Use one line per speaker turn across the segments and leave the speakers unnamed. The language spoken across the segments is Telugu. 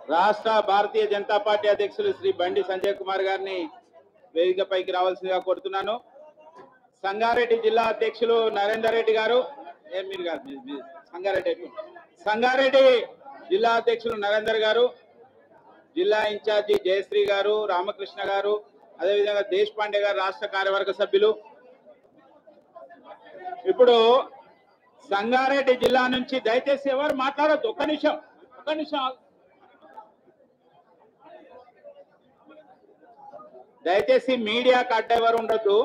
రాష్ట్ర భారతీయ జనతా పార్టీ అధ్యక్షులు శ్రీ బండి సంజయ్ కుమార్ గారిని వేదికపైకి రావాల్సిందిగా కోరుతున్నాను సంగారెడ్డి జిల్లా అధ్యక్షులు నరేందర్ రెడ్డి గారు ఏ మీరు కాదు మీరు- మీరు సంగారెడ్డి అయిపోయింది. సంగారెడ్డి జిల్లా అధ్యక్షులు నరేందర్ గారు జిల్లా ఇన్ఛార్జి జయశ్రీ గారు రామకృష్ణ గారు అదేవిధంగా దేశ్ పాండే గారు రాష్ట్ర కార్యవర్గ సభ్యులు ఇప్పుడు సంగారెడ్డి జిల్లా నుంచి దయచేసి ఎవరు మాట్లాడద్దు ఒక్క నిమిషం ఒక్క నిమిషం ఆగు. దయచేసి మీడియా కట్ ఎవరు ఉండొద్దు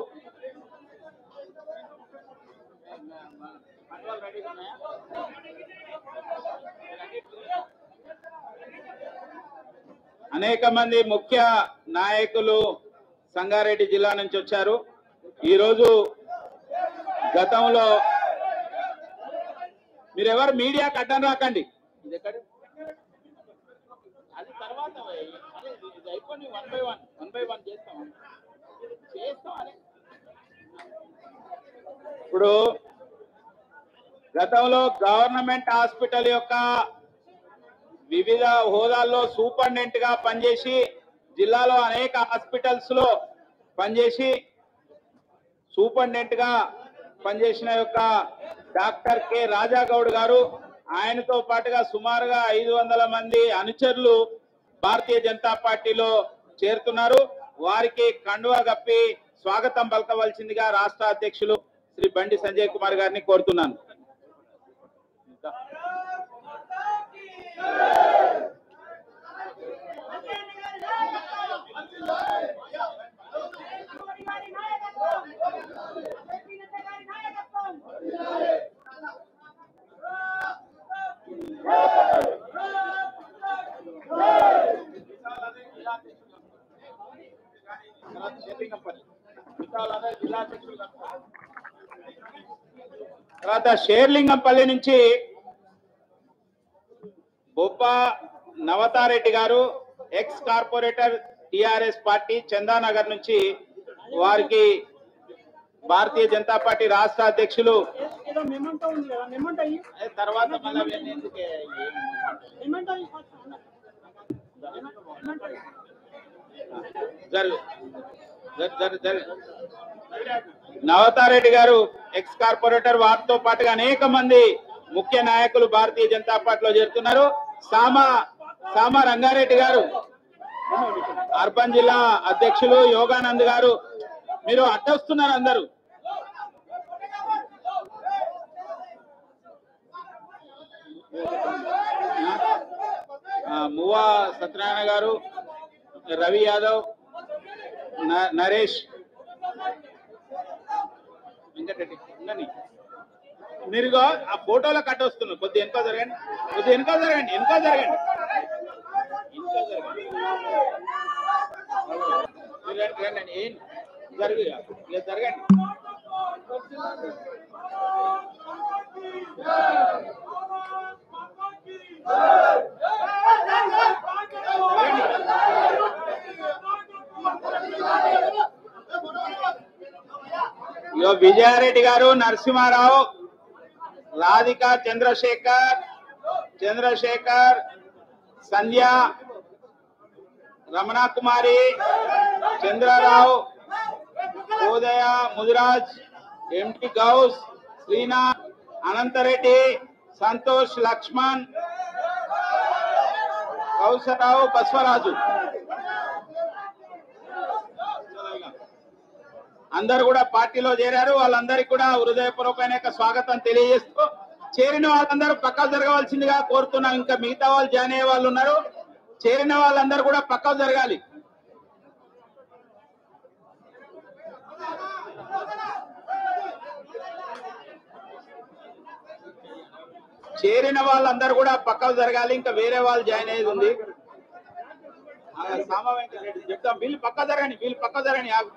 అనేక మంది ముఖ్య నాయకులు సంగారెడ్డి జిల్లా నుంచి వచ్చారు ఈరోజు గతంలో మీరు ఎవరు మీడియా కట్టని రాకండి ఇది ఎక్కడ అది తర్వాత పోయి. అదే ఇది- ఇది అయిపోయి one by one one by one చేస్తాం చేస్తాం అదే ఇప్పుడు గతంలో గవర్నమెంట్ హాస్పిటల్ యొక్క వివిధ హోదాల్లో సూపరింటెండెంట్ గా పనిచేసి జిల్లాలో అనేక హాస్పిటల్స్ లో పనిచేసి సూపరింటెండెంట్ గా పనిచేసిన యొక్క డాక్టర్ కె రాజాగౌడ్ గారు ఆయనతో పాటుగా సుమారుగా ఐదు వందల మంది అనుచరులు భారతీయ జనతా పార్టీలో చేరుతున్నారు వారికి కండువా కప్పి స్వాగతం పలకవలసిందిగా రాష్ట్ర అధ్యక్షులు శ్రీ బండి సంజయ్ కుమార్ గారిని కోరుతున్నాను తర్వాత షేర్లింగంపల్లి నుంచి బొప్ప నవతారెడ్డి గారు ex corporator TRS party Chandanagar నుంచి వారికి భారతీయ జనతా పార్టీ రాష్ట్ర అధ్యక్షులు
ఏదో మెమంటో ఉంది కదా మెమంటో ఇయ్యి.
ఏ తర్వాత మళ్ళా అవన్నీ ఎందుకే?
మెమంటో ఇయ్యి ఫస్ట్. మెమంటో ఇయ్యి.
జరు జరు జరు జరు నవతారెడ్డి గారు ఎక్స్ కార్పొరేటర్ వారితో పాటుగా అనేక మంది ముఖ్య నాయకులు భారతీయ జనతా పార్టీలో చేరుతున్నారు సామ సామ రంగారెడ్డి గారు అర్బన్ జిల్లా అధ్యక్షులు యోగానంద్ గారు మీరు అడ్డొస్తున్నారు అందరూ ఆ, మువ్వా సత్యనారాయణ గారు రవి యాదవ్ న- నరేష్ వెంకటరెడ్డి ఉండండి. మీరుగో ఆ ఫోటోలో కట్ వస్తున్నారు కొద్ది వెనుక జరగండి కొద్ది వెనుక జరగండి వెనుక జరగండి వెనుక జరగండి మీరు రండి, రండి. ఏం జరుగు ఇక. ఇక జరగండి ఇగో విజయారెడ్డి గారు నరసింహారావు రాధిక చంద్రశేఖర్ చంద్రశేఖర్ సంధ్య రమణ కుమారి చంద్రరావు ఉదయ ముదిరాజ్ ఎంటి గౌస్ శ్రీనాథ్ అనంతరెడ్డి సంతోష్ లక్ష్మణ్ కౌసరావు బస్వరాజు అందరు కూడా పార్టీలో చేరారు వాళ్ళందరికీ కూడా హృదయపూర్వకమైన యొక్క స్వాగతం తెలియజేస్తూ చేరిన వాళ్ళందరూ పక్కకు జరగవలసిందిగా కోరుతున్నాం ఇంకా మిగతా వాళ్ళు జాయిన్ అయ్యే వాళ్ళు ఉన్నారు చేరిన వాళ్ళందరూ కూడా పక్కకు జరగాలి చేరిన వాళ్ళందరూ కూడా పక్కకు జరగాలి ఇంకా వేరే వాళ్ళు జాయిన్ అయ్యేది ఉంది ఆ, సామ వెంకటరెడ్డి చెప్తాం వీళ్ళు పక్క జరగండి వీళ్ళు పక్క జరగండి ఆగు.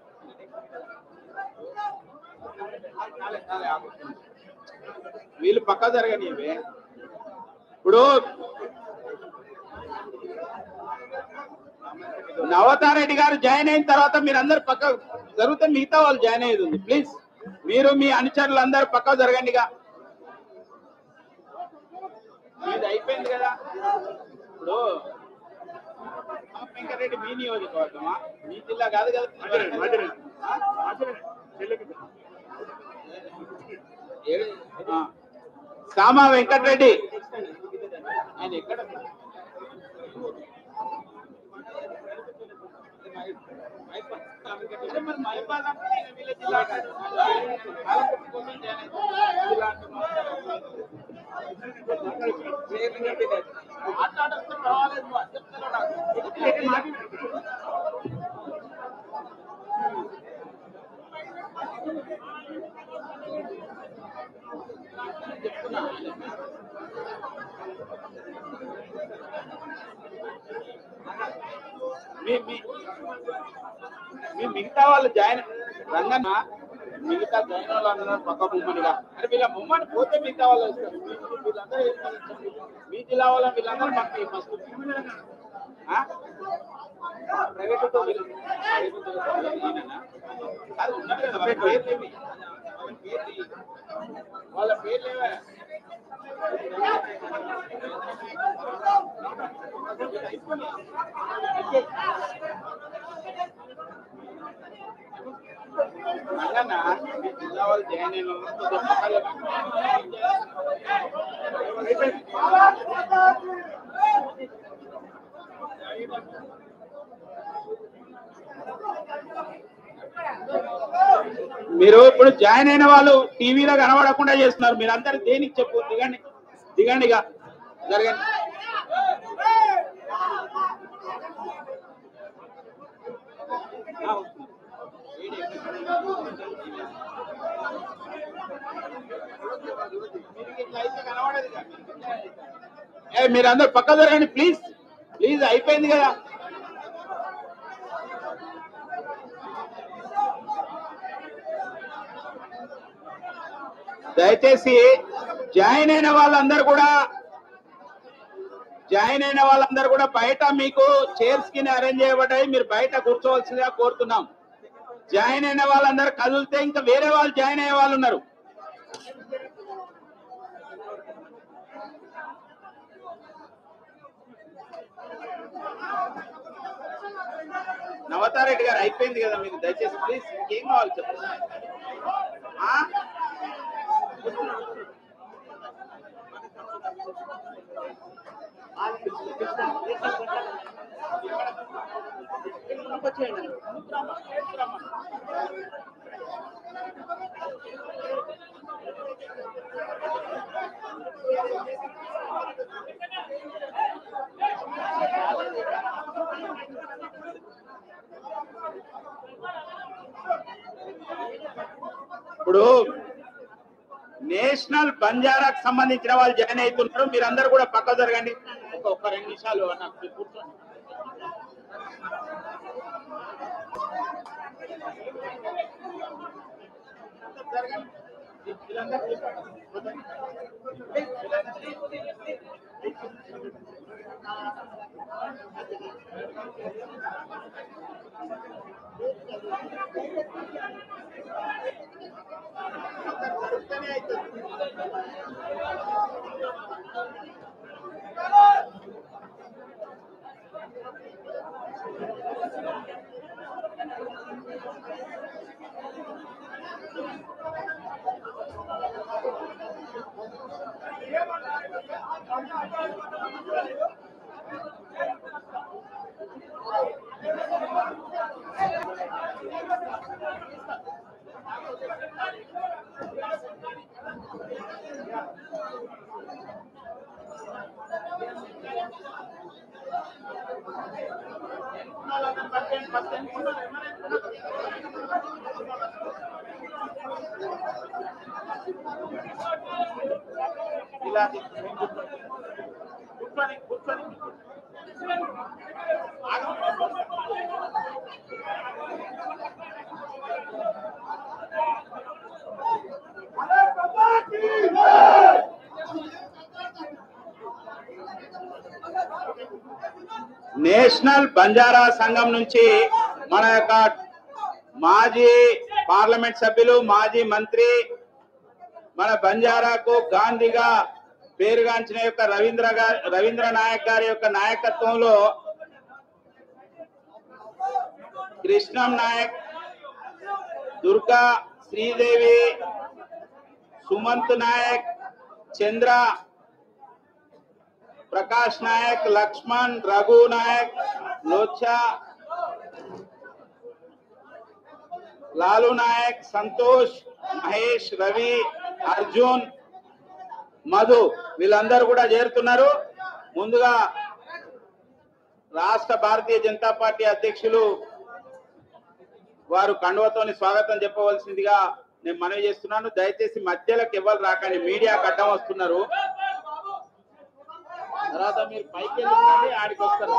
చాలే, చాలే, ఆగు. వీళ్ళు పక్క జరగని ఇవి ఇప్పుడు నవతారెడ్డి గారు జాయిన్ అయిన తర్వాత మీరు అందరు పక్క జరిగితే మిగతా వాళ్ళు జాయిన్ అయ్యేది ఉంది ప్లీజ్ మీరు మీ అనుచరులు అందరు పక్క జరగండిగా ఇది అయిపోయింది కదా ఇప్పుడు ఆ వెంకటరెడ్డి మీ నియోజకవర్గమా మీ జిల్లా కాదు కదా ఆ? ఏడు- ఆ. సామా వెంకటరెడ్డి ఆయన ఎక్కడ అరే మరి మైబాద్ అంటే నేను వీళ్ళ జిల్లా అంటాడు. ఆలకొండ కోసం జాయిన్ అయితే జిల్లా అంటున్నాడు. మాట్లాడొస్తే పర్వాలేదు, నువ్వు అది చెప్తున్నావు నాకు. చెప్తున్నా. మీ మీ- మీ మిగతా వాళ్ళు జాయిన్ రంగన్న మిగతా జాయిన్ వాళ్ళు అందరూ పక్క బొమ్మనిగా అరే వీళ్ళ బొమ్మని పోతే మిగతా వాళ్ళు వస్తారు మీ- వీళ్ళందరూ ఏం చేస్తారు? మీ జిల్లా వాళ్ళ వీళ్ళందరూ మనకి ఫస్ట్ ప్రైవేట్ అది ఉన్నారు కదా వాళ్ళ పేర్లు ఏమి వాళ్ళ పేర్లు వాళ్ళ పేర్లు ఏవే రంగన్న మీ జిల్లా వాళ్ళు జాయిన్ అయిన వాళ్ళు కొంచెం పక్కన మీరు ఇప్పుడు జాయిన్ అయిన వాళ్ళు టీవీలో కనబడకుండా చేస్తున్నారు మీరు అందరు దేనికి చెప్పు దిగండి దిగండి ఇక జరగండి ఆ, వస్తుంది. మీరు ఇట్లా అయితే కనబడదు ఇక. ఏ మీరందరూ పక్క జరగండి ప్లీజ్ ప్లీజ్ అయిపోయింది కదా దయచేసి జాయిన్ అయిన వాళ్ళందరూ కూడా జాయిన్ అయిన వాళ్ళందరూ కూడా బయట మీకు చైర్స్ కింద అరేంజ్ చేయబడ్డాయి మీరు బయట కూర్చోవలసిందిగా కోరుతున్నాం జాయిన్ అయిన వాళ్ళందరూ కదిలితే ఇంకా వేరే వాళ్ళు జాయిన్ అయ్యే వాళ్ళు ఉన్నారు నవతారెడ్డి గారు అయిపోయింది కదా మీకు దయచేసి ప్లీజ్ ఇంకేం కావాలి చెప్పండి ఆ? ఇప్పుడు నేషనల్ బంజారాకు సంబంధించిన వాళ్ళు జాయిన్ అవుతున్నారు మీరందరూ కూడా పక్క జరగండి ఒక ఒక్క రెండు నిమిషాలు నాకు మీరు కూర్చోండి జరగండి. వీళ్ళందరూ కూర్చోండి. జరుగుతూనే అవుతుంది. ఇలా కూర్చొని కూర్చొని నేషనల్ బంజారా సంఘం నుంచి మన యొక్క మాజీ పార్లమెంట్ సభ్యులు మాజీ మంత్రి మన బంజారాకు గాంధీగా పేరుగాంచిన యొక్క రవీంద్ర గారి రవీంద్ర నాయక్ గారి యొక్క నాయకత్వంలో కృష్ణం నాయక్ దుర్గా శ్రీదేవి సుమంత్ నాయక్ చంద్ర ప్రకాష్ నాయక్ లక్ష్మణ్ రఘు నాయక్ లోచా లాలు నాయక్ సంతోష్ మహేష్ రవి అర్జున్ మధు వీళ్ళందరూ కూడా చేరుతున్నారు ముందుగా రాష్ట్ర భారతీయ జనతా పార్టీ అధ్యక్షులు వారు కండువతోని స్వాగతం చెప్పవలసిందిగా నేను మనవి చేస్తున్నాను దయచేసి మధ్యలోకి ఎవరు రాకండి మీడియా అడ్డం వస్తున్నారు తర్వాత మీరు పైకి వెళ్ళి ఉండండి, ఆడికి వస్తారు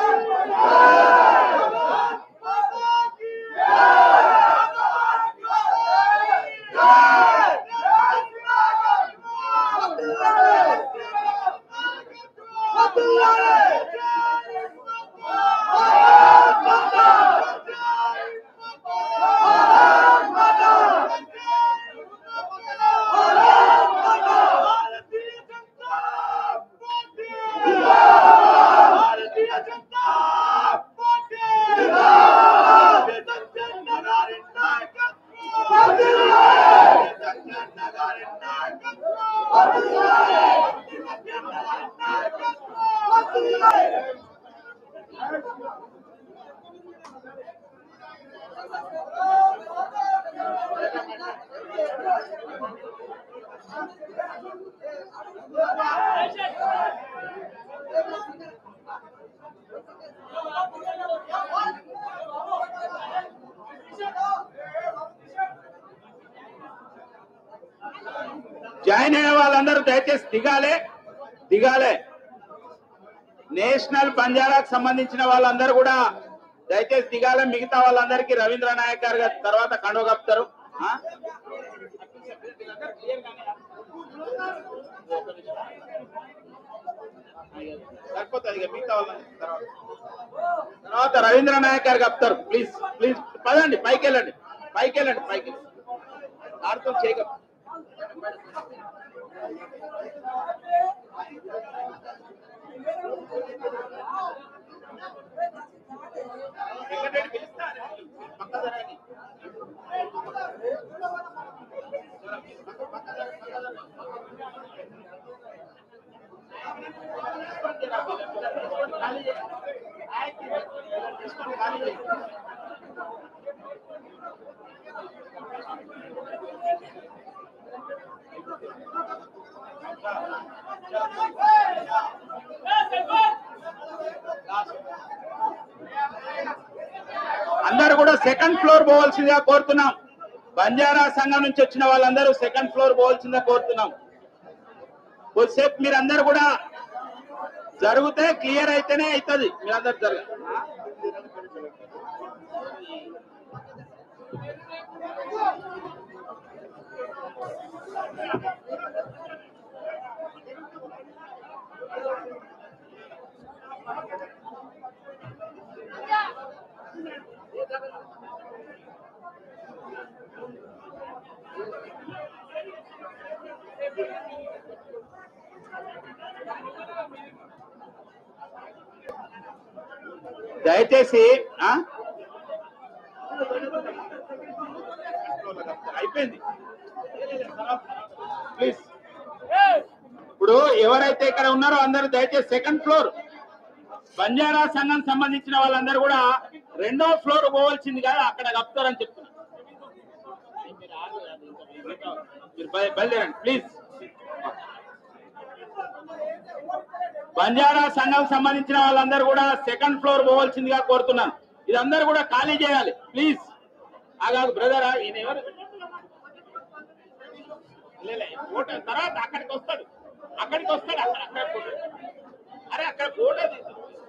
జాయిన్ అయిన వాళ్ళందరూ దయచేసి దిగాలే దిగాలే నేషనల్ బంజారాకు సంబంధించిన వాళ్ళందరూ కూడా దయచేసి దిగాలే మిగతా వాళ్ళందరికీ రవీంద్ర నాయక్ గారు గారు తర్వాత కండువ కప్పుతారు ఆ? సరిపోతుంది ఇక మిగతా వాళ్ళందరికీ తర్వాత తర్వాత రవీంద్ర నాయక్ గారు కప్తారు ప్లీజ్ ప్లీజ్ పదండి పైకి వెళ్ళండి పైకి వెళ్ళండి పైకి ఆడుతూ చేయగ వెంకటరెడ్డి పిలుస్తా? పక్క జరగండి. అందరూ కూడా సెకండ్ ఫ్లోర్ పోవాల్సిందిగా కోరుతున్నాం బంజారా సంఘం నుంచి వచ్చిన వాళ్ళందరూ సెకండ్ ఫ్లోర్ పోవాల్సిందిగా కోరుతున్నాం కొద్దిసేపు మీరందరూ కూడా జరిగితే క్లియర్ అయితేనే అవుతుంది మీరందరూ జరగ దయచేసి ఆ? అయిపోయింది ప్లీజ్ ఇప్పుడు ఎవరైతే ఇక్కడ ఉన్నారో అందరూ దయచేసి సెకండ్ ఫ్లోర్ బంజారా సంఘం సంబంధించిన వాళ్ళందరూ కూడా రెండో ఫ్లోర్ పోవాల్సింది కాదు అక్కడ కప్తారని చెప్తున్నారు మీరు బయ- బయలుదేరండి ప్లీజ్ బంజారా సంఘం సంబంధించిన వాళ్ళందరూ కూడా సెకండ్ ఫ్లోర్ పోవాల్సిందిగా కోరుతున్నాను ఇదందరూ కూడా ఖాళీ చేయాలి ప్లీజ్ ఆగాదు బ్రదర్ ఈయన ఎవరు లే, లే, ఫోటో తర్వాత అక్కడికి వస్తాడు అక్కడికి వస్తాడు అక్కడ అక్కడ ఫోటో అరే అక్కడ ఫోటో తీసు.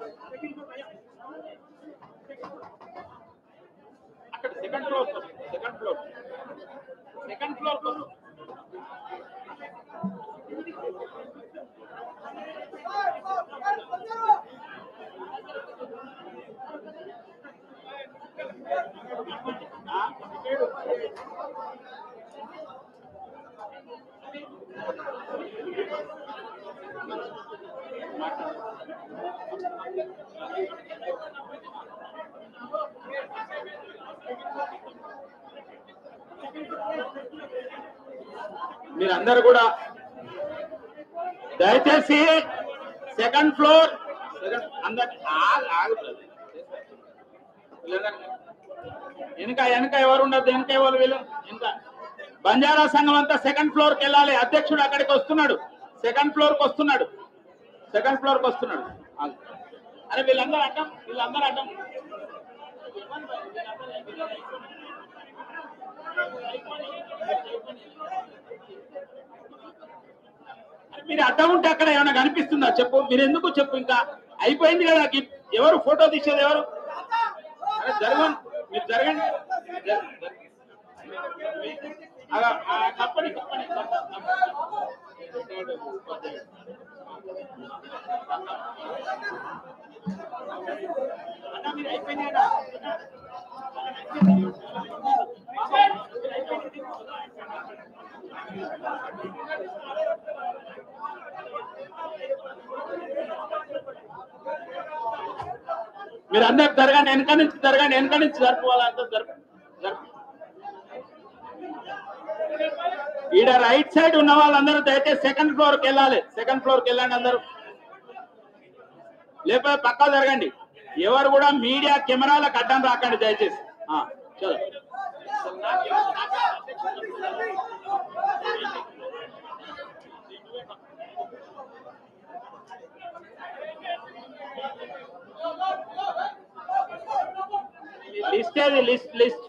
అక్కడ second floor second floor second floor మీరందరూ కూడా దయచేసి సెకండ్ ఫ్లోర్ సెకండ్ అందరు ఆగు ఆగు brother. వీళ్ళందరూ- వెనక వెనక ఎవరు ఉండదు వెనక ఎవరు వీళ్ళు వెనక బంజారా సంఘం అంతా సెకండ్ ఫ్లోర్ కి వెళ్ళాలి అధ్యక్షుడు అక్కడికి వస్తున్నాడు సెకండ్ ఫ్లోర్ కి వస్తున్నాడు సెకండ్ ఫ్లోర్ కి వస్తున్నాడు ఆగు. అరే వీళ్ళందరూ అడ్డం వీళ్ళందరూ అడ్డం అరే మీరు అడ్డం ఉంటే అక్కడ ఏమైనా కనిపిస్తుందా చెప్పు మీరు ఎందుకు చెప్పు ఇంకా అయిపోయింది కదా గి- ఎవరు ఫోటో తీసేది ఎవరు అరే జరగండి మీరు జరగండి జర- జర- అలా, ఆ, తప్పని తప్పని తప్పని. అన్నా, మీరు అయిపోయింది కదా? మీరు అందరు జరగండి వెనక నుంచి జరగండి వెనక నుంచి జరుపుకోవాలంతా జరుపు జరుపు ఈడ రైట్ సైడ్ ఉన్న వాళ్ళందరూ దయచేసి సెకండ్ ఫ్లోర్ కి వెళ్ళాలి సెకండ్ ఫ్లోర్ కి వెళ్ళండి అందరూ లేకపోతే పక్కా జరగండి ఎవరు కూడా మీడియా కెమెరాలకు అడ్డం రాకండి దయచేసి ఆ, చలో లిస్ట్ ఏది లిస్ట్ లిస్ట్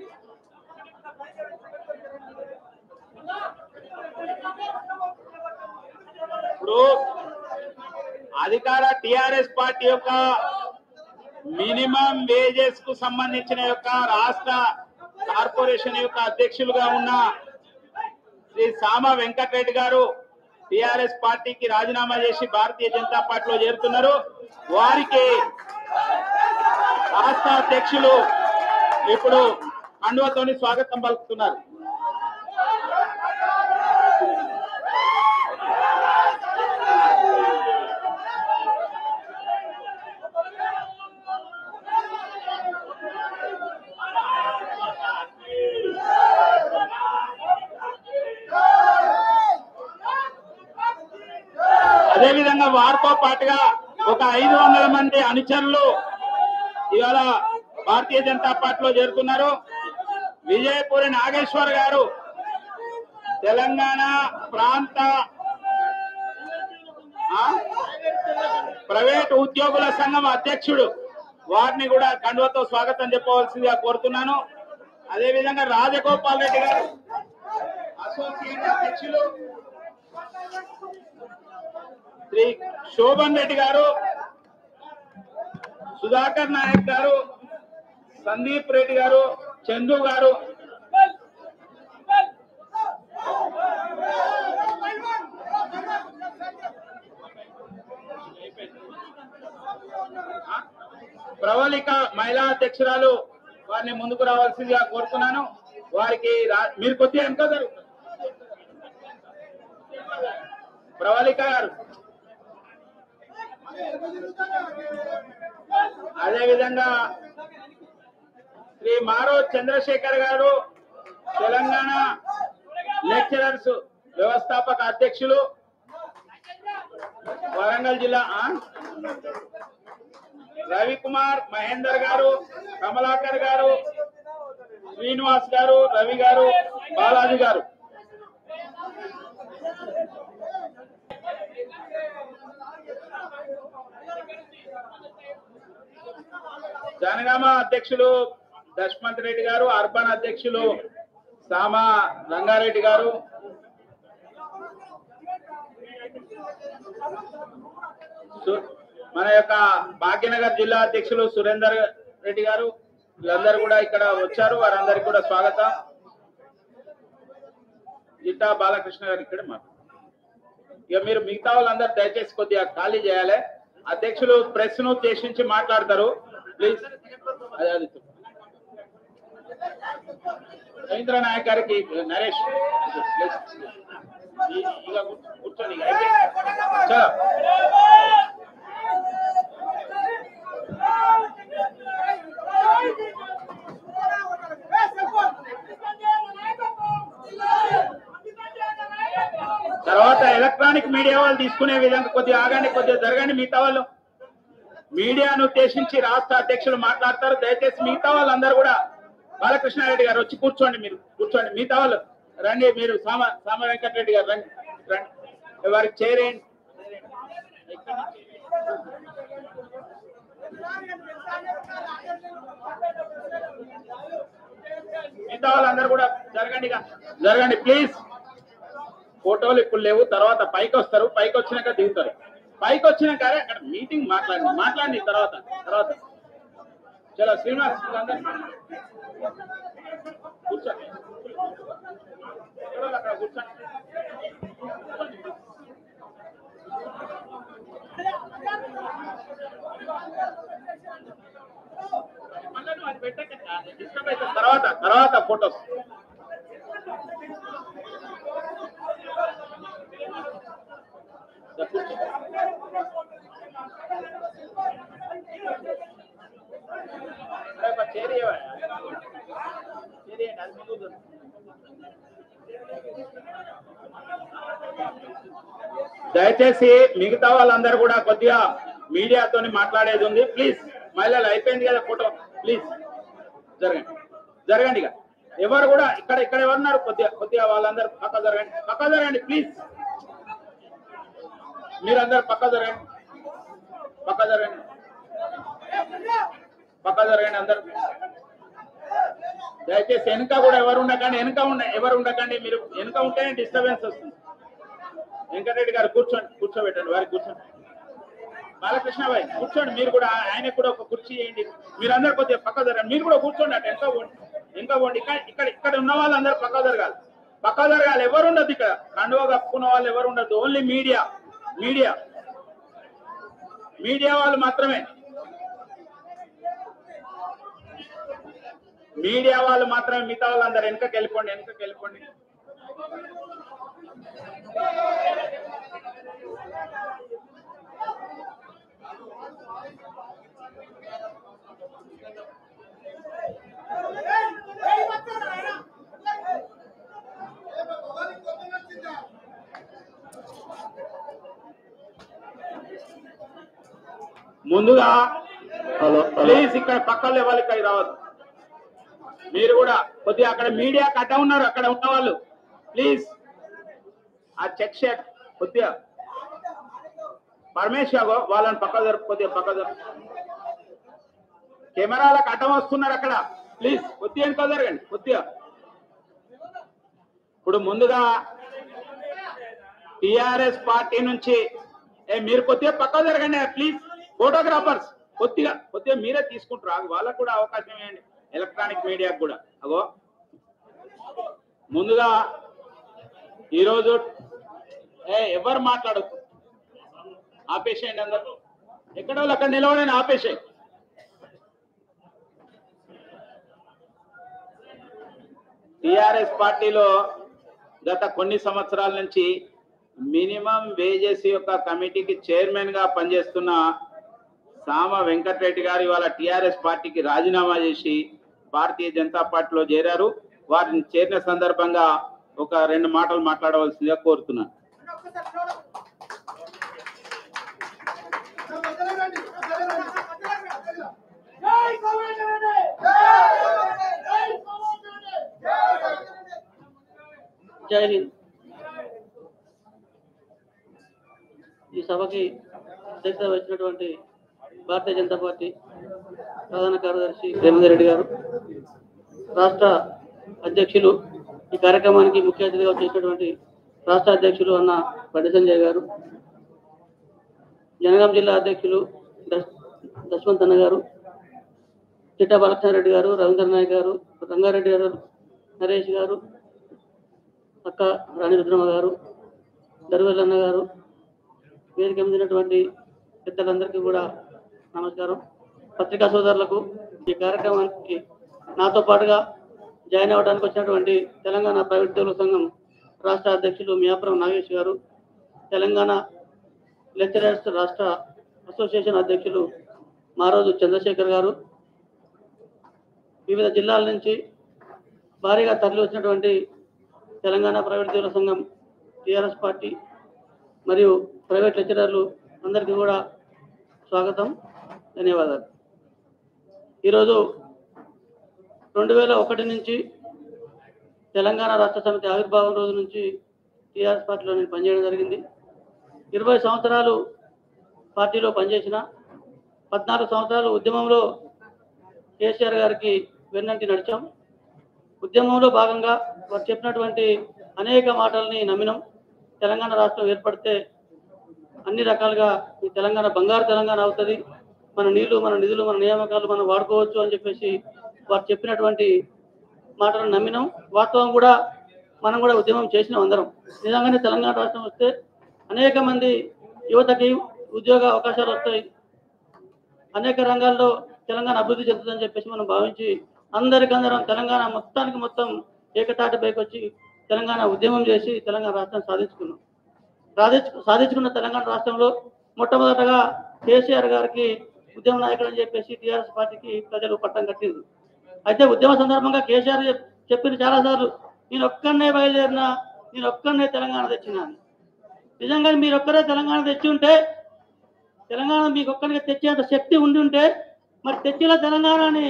ఇప్పుడు అధికార టిఆర్ఎస్ పార్టీ యొక్క మినిమం వేజెస్ కు సంబంధించిన యొక్క రాష్ట్ర కార్పొరేషన్ యొక్క అధ్యక్షులుగా ఉన్న శ్రీ సామ వెంకటరెడ్డి గారు టిఆర్ఎస్ పార్టీకి రాజీనామా చేసి భారతీయ జనతా పార్టీలో చేరుతున్నారు వారికి రాష్ట్ర అధ్యక్షులు ఇప్పుడు కండువతోని స్వాగతం పలుకుతున్నారు అదే విధంగా వారితో పాటుగా ఒక ఐదు వందల మంది అనుచరులు ఇవాళ భారతీయ జనతా పార్టీలో చేరుతున్నారు విజయపురి నాగేశ్వర్ గారు తెలంగాణ ప్రాంత ఆ? ప్రైవేట్ ఉద్యోగుల సంఘం అధ్యక్షుడు వారిని కూడా కండువతో స్వాగతం చెప్పవలసిందిగా కోరుతున్నాను అదే విధంగా రాజగోపాల్ రెడ్డి గారు అసోసియేట్ అధ్యక్షులు శ్రీ శోభన్ రెడ్డి గారు సుధాకర్ నాయక్ గారు సందీప్ రెడ్డి గారు చందు గారు ఆ? ప్రవళిక మహిళా అధ్యక్షురాలు వారిని ముందుకు రావాల్సిందిగా కోరుతున్నాను వారికి రా- మీరు కొద్దిగా ఎంత ప్రవళిక గారు అదే విధంగా శ్రీ మారో చంద్రశేఖర్ గారు తెలంగాణ లెక్చరర్స్ వ్యవస్థాపక అధ్యక్షులు వరంగల్ జిల్లా ఆ? రవికుమార్ మహేందర్ గారు కమలాకర్ గారు శ్రీనివాస్ గారు రవి గారు బాలాజీ గారు జనగామ అధ్యక్షులు దశమంత్ రెడ్డి గారు అర్బన్ అధ్యక్షులు సామా రంగారెడ్డి గారు సు- మన యొక్క భాగ్యనగర్ జిల్లా అధ్యక్షులు సురేందర్ రెడ్డి గారు వీళ్ళందరూ కూడా ఇక్కడ వచ్చారు వారందరికీ కూడా స్వాగతం జిట్టా బాలకృష్ణ గారు ఇక్కడ మాట ఇక మీరు మిగతా వాళ్ళందరూ దయచేసి కొద్దిగా ఖాళీ చేయాలి అధ్యక్షులు ప్రెస్ ను ఉద్దేశించి మాట్లాడతారు ప్లీజ్ అదే అది రవీంద్ర నాయక్ గారికి నరేష్ ప్లీజ్. ఈ- ఇక కూర్చోండి ఇక అయిపోయింది. చలో మీడియా వాళ్ళు తీసుకునే విధంగా కొద్దిగా ఆగండి కొద్దిగా జరగండి మిగతా వాళ్ళు మీడియాను ఉద్దేశించి రాష్ట్ర అధ్యక్షులు మాట్లాడతారు దయచేసి మిగతా వాళ్ళందరూ కూడా బాలకృష్ణారెడ్డి గారు వచ్చి కూర్చోండి మీరు కూర్చోండి మిగతా వాళ్ళు రండి మీరు సామ సామ వెంకటరెడ్డి గారు రండి రండి వారికి చేరేయండి మిగతా వాళ్ళందరూ కూడా జరగండి ఇక. జరగండి ప్లీజ్ ఫోటోలు ఇప్పుడు లేవు తర్వాత పైకి వస్తారు పైకి వచ్చినాక దిగుతారు పైకి వచ్చినాక అరే అక్కడ మీటింగ్ మాట్లాడండి మాట్లాడండి తర్వాత తర్వాత చలో శ్రీనివాస్ అందరూ కూర్చోండి ఎవరో అక్కడ కూర్చోండి మళ్ళా నువ్వు అది పెట్టక డిస్టర్బ్ అవుతుంది తర్వాత తర్వాత ఫోటోస్ దయచేసి మిగతా వాళ్ళందరూ కూడా కొద్దిగా మీడియాతోని మాట్లాడేది ఉంది ప్లీజ్ మహిళలు అయిపోయింది కదా ఫోటో ప్లీజ్ జరగండి జరగండి ఇక ఎవరు కూడా ఇక్కడ ఇక్కడ ఎవరున్నారు కొద్దిగా కొద్దిగా వాళ్ళందరూ పక్క జరగండి పక్క జరగండి ప్లీజ్ మీరందరూ పక్క జరగండి పక్క జరగండి పక్క జరగండి అందరు దయచేసి వెనుక కూడా ఎవరు ఉండకండి వెనుక ఉండ ఎవరు ఉండకండి మీరు వెనుక ఉంటేనే డిస్టర్బెన్స్ వస్తుంది వెంకటరెడ్డి గారు కూర్చోండి కూర్చోబెట్టండి వారికి కూర్చోండి బాలకృష్ణబాయ్ కూర్చోండి మీరు కూడా ఆయనకు కూడా ఒక కుర్చీ చేయండి మీరందరూ కొద్దిగా పక్క జరగండి మీరు కూడా కూర్చోండి అటు వెనక పోండి ఇంకా పోండి ఇక్కడ ఇక్కడ ఇక్కడ ఉన్న వాళ్ళందరూ పక్క జరగాలి పక్క జరగాలి ఎవరు ఉండదు ఇక్కడ కండువ కప్పుకున్న వాళ్ళు ఎవరు ఉండదు ఓన్లీ మీడియా మీడియా మీడియా వాళ్ళు మాత్రమే మీడియా వాళ్ళు మాత్రమే మిగతా వాళ్ళందరూ వెనకకి వెళ్ళిపోండి వెనకకి వెళ్ళిపోండి ముందుగా
హలో హలో
ప్లీజ్ ఇక్కడ పక్కన వాళ్ళు ఇక్కడికి రావద్దు మీరు కూడా కొద్దిగా అక్కడ మీడియా కట్ట ఉన్నారు అక్కడ ఉన్న వాళ్ళు ప్లీజ్ ఆ చెక్ షర్ట్ కొద్దిగా పరమేష్ యాగో వాళ్ళని పక్క జరుపు కొద్దిగా పక్క జరుపు కెమెరాలకు అడ్డం వస్తున్నారు అక్కడ ప్లీజ్ కొద్దిగా వెనుక జరగండి కొద్దిగా ఇప్పుడు ముందుగా టిఆర్ఎస్ పార్టీ నుంచి ఏ మీరు కొద్దిగా పక్క జరగండి ప్లీజ్ ఫోటోగ్రాఫర్స్ కొద్దిగా కొద్దిగా మీరే తీసుకుంటారు ఆగు, వాళ్ళకు కూడా అవకాశం ఇవ్వండి ఎలక్ట్రానిక్ మీడియాకు కూడా అగో ముందుగా ఈరోజు ఏ ఎవరు మాట్లాడద్దు ఆపేసేయండి అందరు ఎక్కడ వాళ్ళు అక్కడ నిలవడని ఆపేసేయండి టిఆర్ఎస్ పార్టీలో గత కొన్ని సంవత్సరాల నుంచి మినిమం వేజెస్ యొక్క కమిటీకి చైర్మన్ గా పనిచేస్తున్న సామ వెంకటరెడ్డి గారు ఇవాళ టిఆర్ఎస్ పార్టీకి రాజీనామా చేసి భారతీయ జనతా పార్టీలో చేరారు వారిని చేరిన సందర్భంగా ఒక రెండు మాటలు మాట్లాడవలసిందిగా కోరుతున్నాను
జై హింద్ ఈ సభకి అధ్యక్షత వహించినటువంటి భారతీయ జనతా పార్టీ ప్రధాన కార్యదర్శి రేవంత్ రెడ్డి గారు రాష్ట్ర అధ్యక్షులు ఈ కార్యక్రమానికి ముఖ్య అతిథిగా వచ్చేసినటువంటి రాష్ట్ర అధ్యక్షులు అన్న బండి సంజయ్ గారు జనగాం జిల్లా అధ్యక్షులు దశ- దశవంత్ అన్న గారు చిట్టా బాలకృష్ణారెడ్డి గారు రవీంద్ర నాయక్ గారు రంగారెడ్డి గారు నరేష్ గారు అక్క రాణి రుద్రమ్మ గారు దర్వెల్లన్న గారు వేదిక మీదటువంటి పెద్దలందరికీ కూడా నమస్కారం పత్రికా సోదరులకు ఈ కార్యక్రమానికి నాతో పాటుగా జాయిన్ అవ్వడానికి వచ్చినటువంటి తెలంగాణ ప్రైవేట్ ఉద్యోగుల సంఘం రాష్ట్ర అధ్యక్షులు మియాపురం నాగేష్ గారు తెలంగాణ లెక్చరర్స్ రాష్ట్ర అసోసియేషన్ అధ్యక్షులు మారోజు చంద్రశేఖర్ గారు వివిధ జిల్లాల నుంచి భారీగా తరలి వచ్చినటువంటి తెలంగాణ ప్రైవేట్ ఉద్యోగుల సంఘం టీఆర్ఎస్ పార్టీ మరియు ప్రైవేట్ లెక్చరర్లు అందరికీ కూడా స్వాగతం ధన్యవాదాలు ఈరోజు రెండు వేల ఒకటి నుంచి తెలంగాణ రాష్ట్ర సమితి ఆవిర్భావం రోజు నుంచి టీఆర్ఎస్ పార్టీలో నేను పనిచేయడం జరిగింది ఇరవై సంవత్సరాలు పార్టీలో పనిచేసిన పద్నాలుగు సంవత్సరాలు ఉద్యమంలో కేసీఆర్ గారికి వెన్నంటి నడిచాం ఉద్యమంలో భాగంగా వారు చెప్పినటువంటి అనేక మాటల్ని నమ్మినాం తెలంగాణ రాష్ట్రం ఏర్పడితే అన్ని రకాలుగా ఈ తెలంగాణ బంగారు తెలంగాణ అవుతుంది మన నీళ్లు మన నిధులు మన నియామకాలు మనం వాడుకోవచ్చు అని చెప్పేసి వారు చెప్పినటువంటి మాటలను నమ్మినాం వాస్తవం కూడా మనం కూడా ఉద్యమం చేసినాం అందరం నిజంగానే తెలంగాణ రాష్ట్రం వస్తే అనేక మంది యువతకి ఉద్యోగ అవకాశాలు వస్తాయి అనేక రంగాల్లో తెలంగాణ అభివృద్ధి చెందుతుందని చెప్పేసి మనం భావించి అందరికందరం తెలంగాణ మొత్తానికి మొత్తం ఏకతాటిపైకి వచ్చి తెలంగాణ ఉద్యమం చేసి తెలంగాణ రాష్ట్రం సాధించుకున్నాం సాధించు సాధించుకున్న తెలంగాణ రాష్ట్రంలో మొట్టమొదటగా కేసీఆర్ గారికి ఉద్యమ నాయకుడు అని చెప్పేసి టీఆర్ఎస్ పార్టీకి ప్రజలు పట్టం కట్టింది అయితే ఉద్యమ సందర్భంగా కేసీఆర్ చెప్- చెప్పింది చాలాసార్లు నేను ఒక్కనే బయలుదేరినా నేను ఒక్కనే తెలంగాణ తెచ్చినా అని నిజంగా మీరు ఒక్కరే తెలంగాణ తెచ్చి ఉంటే తెలంగాణ మీకు ఒక్కరికి తెచ్చేంత శక్తి ఉండి ఉంటే మరి తెచ్చిన తెలంగాణని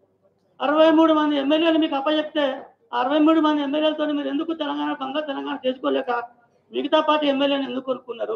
అరవై మూడు మంది ఎమ్మెల్యేలు మీకు అప్పచెప్తే ఆ అరవై మూడు మంది ఎమ్మెల్యేలతో మీరు ఎందుకు తెలంగాణ బంగా తెలంగాణ చేసుకోలేక మిగతా పార్టీ ఎమ్మెల్యేని ఎందుకు కొనుక్కున్నారు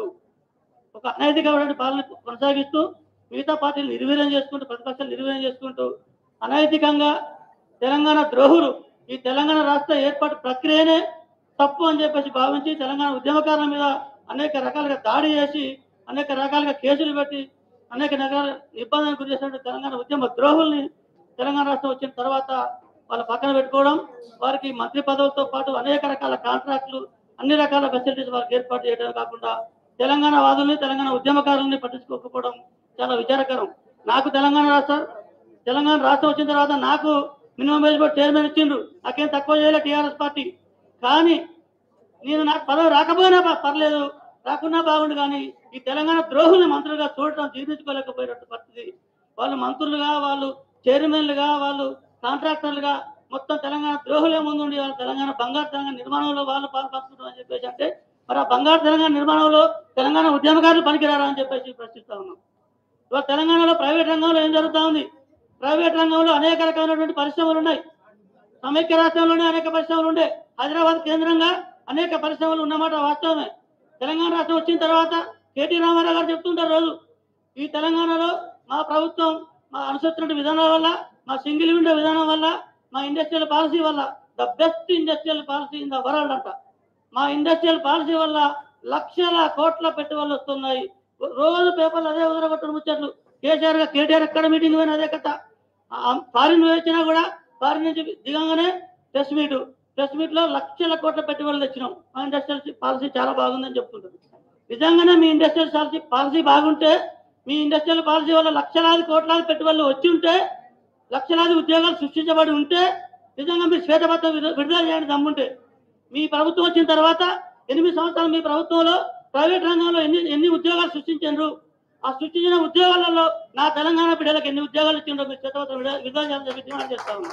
ఒక అనైతికమైన పాలన కొనసాగిస్తూ మిగతా పార్టీలు నిర్వీర్యం చేసుకుంటూ ప్రతిపక్షాలు నిర్వీర్యం చేసుకుంటూ అనైతికంగా తెలంగాణ ద్రోహులు ఈ తెలంగాణ రాష్ట్ర ఏర్పాటు ప్రక్రియనే తప్పు అని చెప్పేసి భావించి తెలంగాణ ఉద్యమకారుల మీద అనేక రకాలుగా దాడి చేసి అనేక రకాలుగా కేసులు పెట్టి అనేక రకాల ఇబ్బందులకు గురి చేసినట్టు తెలంగాణ ఉద్యమ ద్రోహుల్ని తెలంగాణ రాష్ట్రం వచ్చిన తర్వాత వాళ్ళ పక్కన పెట్టుకోవడం వారికి మంత్రి పదవులతో పాటు అనేక రకాల కాంట్రాక్టులు అన్ని రకాల ఫెసిలిటీస్ వారికి ఏర్పాటు చేయడమే కాకుండా తెలంగాణ వాదుల్ని తెలంగాణ ఉద్యమకారుల్ని పట్టించుకోకపోవడం చాలా విచారకరం నాకు తెలంగాణ రాష్ట్ర తెలంగాణ రాష్ట్రం వచ్చిన తర్వాత నాకు మినిమం వేజ్ బోర్డ్ చైర్మన్ ఇచ్చిండ్రు నాకేం తక్కువ చేయలే టీఆర్ఎస్ పార్టీ కానీ నేను నాకు పదవి రాకపోయినా ప- పర్లేదు రాకున్నా బాగుండు కానీ ఈ తెలంగాణ ద్రోహుల్ని మంత్రులుగా చూడటం జీర్ణించుకోలేకపోయినట్టు పరిస్థితి వాళ్ళు మంత్రులుగా వాళ్ళు చైర్మన్లుగా వాళ్ళు కాంట్రాక్టర్లుగా మొత్తం తెలంగాణ ద్రోహులే ముందుండి వాళ్ళు తెలంగాణ బంగారు తెలంగాణ నిర్మాణంలో వాళ్ళు పాల్పంచుకుంటారు అని చెప్పేసి అంటే మరి ఆ బంగారు తెలంగాణ నిర్మాణంలో తెలంగాణ ఉద్యమకారులు పనికిరారా అని చెప్పేసి ప్రశ్నిస్తా ఉన్నాం ఇవాళ తెలంగాణలో ప్రైవేట్ రంగంలో ఏం జరుగుతా ఉంది ప్రైవేట్ రంగంలో అనేక రకమైనటువంటి పరిశ్రమలు ఉన్నాయి సమైక్య రాష్ట్రంలోనే అనేక పరిశ్రమలు ఉండే హైదరాబాద్ కేంద్రంగా అనేక పరిశ్రమలు ఉన్నమాట వాస్తవమే తెలంగాణ రాష్ట్రం వచ్చిన తర్వాత కేటీ రామారావు గారు చెప్తుంటారు రోజు ఈ తెలంగాణలో మా ప్రభుత్వం మా అనుసరించిన విధానం వల్ల మా సింగిల్ విండో విధానం వల్ల మా ఇండస్ట్రియల్ పాలసీ వల్ల the best industrial policy in the world అంట మా ఇండస్ట్రియల్ పాలసీ వల్ల లక్షల కోట్ల పెట్టుబడులు వస్తున్నాయి రోజు పేపర్లు అదే ఉదరగొట్టడం ముచ్చట్లు కేసీఆర్ గా కేటీఆర్ ఎక్కడ మీటింగ్ పోయినా అదే కథ ఫారిన్ వచ్చినా కూడా ఫారిన్ నుంచి దిగంగానే ప్రెస్ మీట్ ప్రెస్ మీట్ లో లక్షల కోట్ల పెట్టుబడులు తెచ్చినాం మా ఇండస్ట్రియల్ పాలసీ చాలా బాగుందని చెప్తుంటారు నిజంగానే మీ ఇండస్ట్రియల్ పాలసీ పాలసీ బాగుంటే మీ ఇండస్ట్రియల్ పాలసీ వల్ల లక్షలాది కోట్లాది పెట్టుబడులు వచ్చి ఉంటే లక్షలాది ఉద్యోగాలు సృష్టించబడి ఉంటే నిజంగా మీరు శ్వేతపత్రం విడు- విడుదల చేయండి దమ్ముంటే మీ ప్రభుత్వం వచ్చిన తర్వాత ఎనిమిది సంవత్సరాలు మీ ప్రభుత్వంలో ప్రైవేట్ రంగంలో ఎన్ని ఎన్ని ఉద్యోగాలు సృష్టించారు ఆ సృష్టించిన ఉద్యోగాలలో నా తెలంగాణ బిడ్డలకు ఎన్ని ఉద్యోగాలు ఇచ్చిండ్రో మీరు శ్వేతపత్రం విడుదల విడుదల చేయాలని చెప్పి డిమాండ్ చేస్తా ఉన్నాం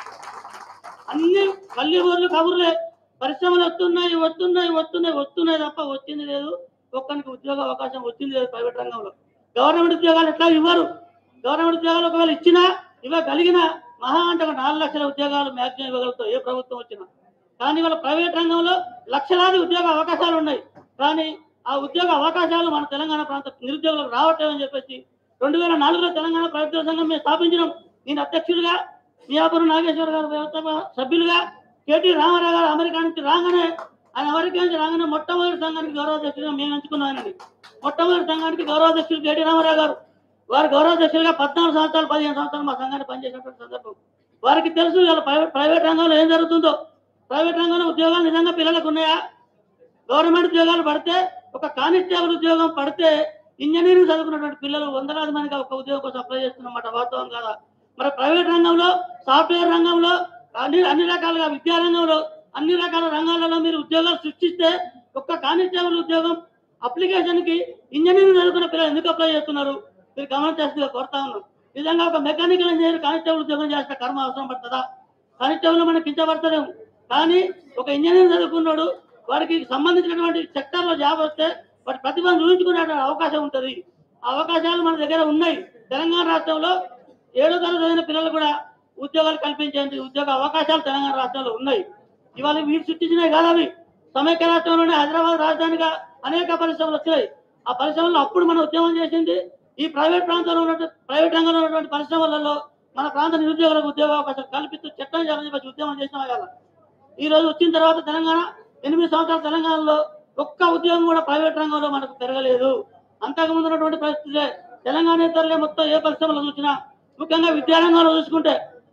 అన్ని పల్లి ఊర్లు కబుర్లే పరిశ్రమలు వస్తున్నాయి వస్తున్నాయి వస్తున్నాయి వస్తున్నాయి తప్ప వచ్చింది లేదు ఒక్కరికి ఉద్యోగ అవకాశం వచ్చింది లేదు ప్రైవేట్ రంగంలో గవర్నమెంట్ ఉద్యోగాలు ఎట్లా ఇవ్వరు గవర్నమెంట్ ఉద్యోగాలు ఒకవేళ ఇచ్చినా ఇవ్వగలిగిన మహా అంటే ఒక నాలుగు లక్షల ఉద్యోగాలు మ్యాక్సిమం ఇవ్వగలుగుతాం ఏ ప్రభుత్వం వచ్చినా కానీ వాళ్ళ ప్రైవేట్ రంగంలో లక్షలాది ఉద్యోగ అవకాశాలు ఉన్నాయి కానీ ఆ ఉద్యోగ అవకాశాలు మన తెలంగాణ ప్రాంత నిరుద్యోగులకు రావట్లేదు అని చెప్పేసి రెండు వేల నాలుగులో తెలంగాణ ప్రభుత్వ సంఘం మేము స్థాపించినాం నేను అధ్యక్షుడిగా మియాపురం నాగేశ్వర గారు వ్యవస్థ సభ్యులుగా కేటీ రామారావు గారు అమెరికా నుంచి రాగానే ఆయన అమెరికా నుంచి రాగానే మొట్టమొదటి సంఘానికి గౌరవాధ్యక్షుడిగా మేము ఎంచుకున్నామని మొట్టమొదటి సంఘానికి గౌరవాధ్యక్షుడు కేటీ రామారావు గారు వారు గౌరవాధ్యక్షులుగా పద్నాలుగు సంవత్సరాలు పదిహేను సంవత్సరాలు మా సంఘాన్ని పనిచేసినటువంటి సందర్భం వారికి తెలుసు ఇవాళ ప్రైవేట్ ప్రైవేట్ రంగంలో ఏం జరుగుతుందో ప్రైవేట్ రంగంలో ఉద్యోగాలు నిజంగా పిల్లలకు ఉన్నాయా గవర్నమెంట్ ఉద్యోగాలు పడితే ఒక కానిస్టేబుల్ ఉద్యోగం పడితే ఇంజనీరింగ్ చదువుకున్నటువంటి పిల్లలు వందలాది మందిగా ఒక ఉద్యోగం కోసం అప్లై చేస్తున్నమాట వాస్తవం కదా మరి ప్రైవేట్ రంగంలో సాఫ్ట్వేర్ రంగంలో అన్ని అన్ని రకాలుగా విద్యా రంగంలో అన్ని రకాల రంగాలలో మీరు ఉద్యోగాలు సృష్టిస్తే ఒక్క కానిస్టేబుల్ ఉద్యోగం అప్లికేషన్ కి ఇంజనీరింగ్ చదువుకున్న పిల్లలు ఎందుకు అప్లై చేస్తున్నారు మీరు గమనించాల్సిందిగా కోరుతా ఉన్నాం నిజంగా ఒక మెకానికల్ ఇంజనీర్ కానిస్టేబుల్ ఉద్యోగం చేస్తే కర్మ అవసరం పడుతుందా కానిస్టేబుల్ మనం కించబడతలేము కానీ ఒక ఇంజనీర్ చదువుకున్నాడు వాడికి సంబంధించినటువంటి సెక్టర్ లో జాబ్ వస్తే వాటి ప్రతిభను చూపించుకునే అవకాశం ఉంటుంది ఆ అవకాశాలు మన దగ్గర ఉన్నాయి తెలంగాణ రాష్ట్రంలో ఏడో తరగతి చదివిన పిల్లలు కూడా ఉద్యోగాలు కల్పించేందుకు ఉద్యోగ అవకాశాలు తెలంగాణ రాష్ట్రంలో ఉన్నాయి ఇవాళ వీరు సృష్టించినవి కాదు అవి సమైక్య రాష్ట్రంలోనే హైదరాబాద్ రాజధానిగా అనేక పరిశ్రమలు వచ్చాయి ఆ పరిశ్రమలు అప్పుడు మనం ఉద్యమం చేసింది ఈ ప్రైవేట్ ప్రాంతంలో ఉన్నటువంటి ప్రైవేట్ రంగంలో ఉన్నటువంటి పరిశ్రమలలో మన ప్రాంత నిరుద్యోగులకు ఉద్యోగ అవకాశాలు కల్పిస్తూ చట్టం చేయాలని చెప్పి ఉద్యమం చేసిన వాళ్ళ ఈ రోజు వచ్చిన తర్వాత తెలంగాణ ఎనిమిది సంవత్సరాల తెలంగాణలో ఒక్క ఉద్యోగం కూడా ప్రైవేట్ రంగంలో మనకు పెరగలేదు అంతకుముందు ఉన్నటువంటి పరిస్థితులే తెలంగాణ ఇతరులే మొత్తం ఏ పరిశ్రమలో చూసినా ముఖ్యంగా విద్యారంగంలో చూసుకుంటే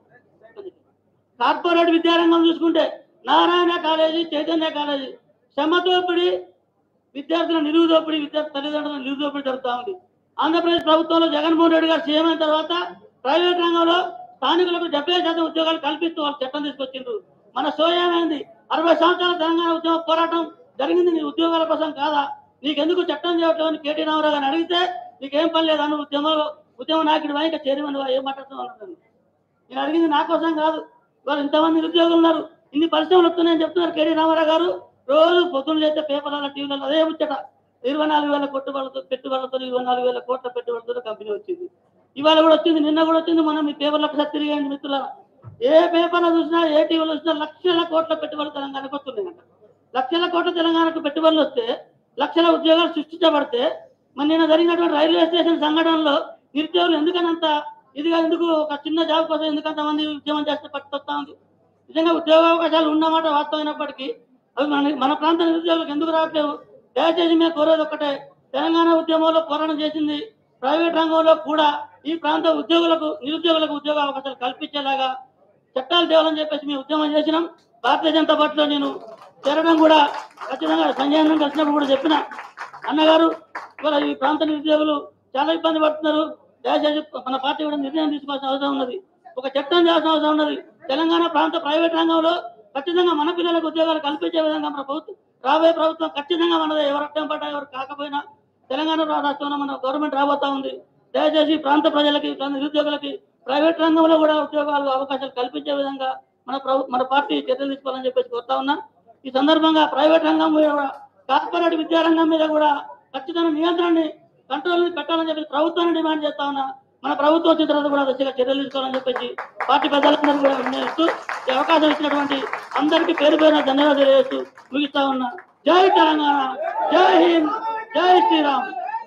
కార్పొరేట్ విద్యారంగం చూసుకుంటే నారాయణ కాలేజీ చైతన్య కాలేజీ శ్రమతోపిడి విద్యార్థుల నిలువు దోపిడీ విద్యార్థి తల్లిదండ్రుల నిలువు దోపిడీ జరుగుతూ ఉంది ఆంధ్రప్రదేశ్ ప్రభుత్వంలో జగన్మోహన్ రెడ్డి గారు సీఎం అయిన తర్వాత ప్రైవేట్ రంగంలో స్థానికులకు డెబ్బై శాతం ఉద్యోగాలు కల్పిస్తూ వాళ్ళు చట్టం తీసుకొచ్చిండ్రు మన సో ఏమైంది అరవై సంవత్సరాల తెలంగాణ ఉద్యమ పోరాటం జరిగింది నీ ఉద్యోగాల కోసం కాదా నీకెందుకు చట్టం చేయట్లేదు అని కేటీ రామారావు గారిని అడిగితే నీకేం పని లేదా నువ్వు ఉద్యమంలో ఉద్యమ నాయకుడు ఇంకా చేరమని ఏం మాట్లాడుతున్నావు అన్నాడు నేను అడిగింది నా కోసం కాదు వాళ్ళు ఇంతమంది నిరుద్యోగులు ఉన్నారు ఇన్ని పరిశ్రమలు వస్తున్నాయని చెప్తున్నారు కేటీ రామారావు గారు రోజు పొద్దున్న చేస్తే పేపర్లలో టీవీలలో అదే ముచ్చట ఇరవై నాలుగు వేల పెట్టుబడులతో పెట్టుబడులతో ఇరవై నాలుగు వేల కోట్ల పెట్టుబడులతో కంపెనీ వచ్చింది ఇవాళ కూడా వచ్చింది నిన్న కూడా వచ్చింది మనం మీ పేపర్లో ఒకసారి తిరిగేయండి మిత్రుల ఏ పేపర్లో చూసినా ఏ టీవీలో చూసినా లక్షల కోట్ల పెట్టుబడులు తెలంగాణకు వస్తున్నాయంట లక్షల కోట్ల తెలంగాణకు పెట్టుబడులు వస్తే లక్షల ఉద్యోగాలు సృష్టించబడితే మరి నిన్న జరిగినటువంటి రైల్వే స్టేషన్ సంఘటనలో నిరుద్యోగులు ఎందుకనంత ఇదిగా ఎందుకు ఒక చిన్న జాబ్ కోసం ఎందుకంత మంది ఉద్యమం చేస్తే పట్టుకొస్తా ఉంది నిజంగా ఉద్యోగ అవకాశాలు ఉన్నమాట వాస్తవమైనప్పటికీ అవి మన మన ప్రాంత నిరుద్యోగులకు ఎందుకు రావట్లేవు దయచేసి మేము కోరేది ఒక్కటే తెలంగాణ ఉద్యమంలో పోరాటం చేసింది ప్రైవేట్ రంగంలో కూడా ఈ ప్రాంత ఉద్యోగులకు నిరుద్యోగులకు ఉద్యోగ అవకాశాలు కల్పించేలాగా చట్టాలు తేవాలని చెప్పేసి మేము ఉద్యమం చేసినాం భారతీయ జనతా పార్టీలో నేను చేరడం కూడా ఖచ్చితంగా సంజయ్ అన్న కలిసినప్పుడు కూడా చెప్పిన అన్నగారు ఇవాళ ఈ ప్రాంత నిరుద్యోగులు చాలా ఇబ్బంది పడుతున్నారు దయచేసి మన పార్టీ కూడా నిర్ణయం తీసుకోవాల్సిన అవసరం ఉన్నది ఒక చట్టం చేయాల్సిన అవసరం ఉన్నది తెలంగాణ ప్రాంత ప్రైవేట్ రంగంలో ఖచ్చితంగా మన పిల్లలకు ఉద్యోగాలు కల్పించే విధంగా మన ప్రభుత్వం రాబోయే ప్రభుత్వం ఖచ్చితంగా మనదే ఎవరు అడ్డం పడ్డా ఎవరు కాకపోయినా తెలంగాణ రాష్ట్రంలో మన గవర్నమెంట్ రాబోతా ఉంది దయచేసి ప్రాంత ప్రజలకి ప్రాంత నిరుద్యోగులకి ప్రైవేట్ రంగంలో కూడా ఉద్యోగాలు అవకాశాలు కల్పించే విధంగా మన ప్రభు మన పార్టీ చర్యలు తీసుకోవాలని చెప్పేసి కోరుతా ఉన్నా ఈ సందర్భంగా ప్రైవేట్ రంగం మీద కూడా కార్పొరేట్ విద్యారంగం మీద కూడా ఖచ్చితంగా నియంత్రణని కంట్రోల్ పెట్టాలని చెప్పి ప్రభుత్వాన్ని డిమాండ్ చేస్తా ఉన్నా మన ప్రభుత్వం వచ్చిన తర్వాత కూడా దశగా చర్యలు తీసుకోవాలని చెప్పేసి పార్టీ పెద్దలందరూ కూడా నిర్ణయిస్తూ ఈ అవకాశం ఇచ్చినటువంటి అందరికీ పేరు పేరున ధన్యవాదాలు తెలియజేస్తూ ముగిస్తా ఉన్నా జై తెలంగాణ జై హింద్ జై శ్రీరామ్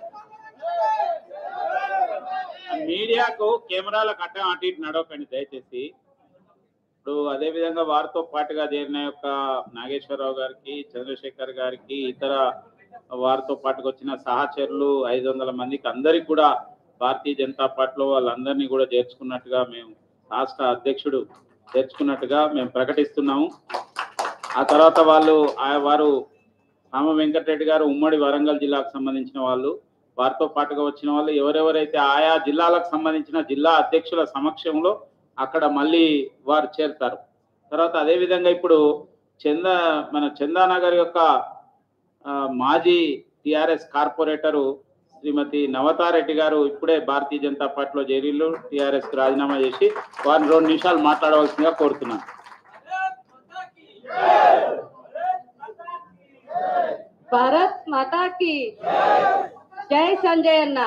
మీడియాకు కెమెరాల కట్ట అటు ఇటు నడవకండి దయచేసి ఇప్పుడు అదే విధంగా వారితో పాటుగా చేరిన యొక్క నాగేశ్వరరావు గారికి చంద్రశేఖర్ గారికి ఇతర వారితో పాటుగా వచ్చిన సహచరులు ఐదు వందల మందికి అందరికి కూడా భారతీయ జనతా పార్టీలో వాళ్ళందరినీ కూడా చేర్చుకున్నట్టుగా మేము రాష్ట్ర అధ్యక్షుడు చేర్చుకున్నట్టుగా మేము ప్రకటిస్తున్నాము ఆ తర్వాత వాళ్ళు ఆ వారు రామ వెంకటరెడ్డి గారు ఉమ్మడి వరంగల్ జిల్లాకు సంబంధించిన వాళ్ళు వారితో పాటుగా వచ్చిన వాళ్ళు ఎవరెవరైతే ఆయా జిల్లాలకు సంబంధించిన జిల్లా అధ్యక్షుల సమక్షంలో అక్కడ మళ్ళీ వారు చేరుతారు తర్వాత అదే విధంగా ఇప్పుడు చంద మన చందానగర్ యొక్క ఆ, మాజీ టిఆర్ఎస్ కార్పొరేటరు శ్రీమతి నవతారెడ్డి గారు ఇప్పుడే భారతీయ జనతా పార్టీలో చేరిళ్ళు టిఆర్ఎస్ కు రాజీనామా చేసి వారిని రెండు నిమిషాలు మాట్లాడవలసిందిగా కోరుతున్నాను
భారత్ మాతాకి జై సంజయ్ అన్న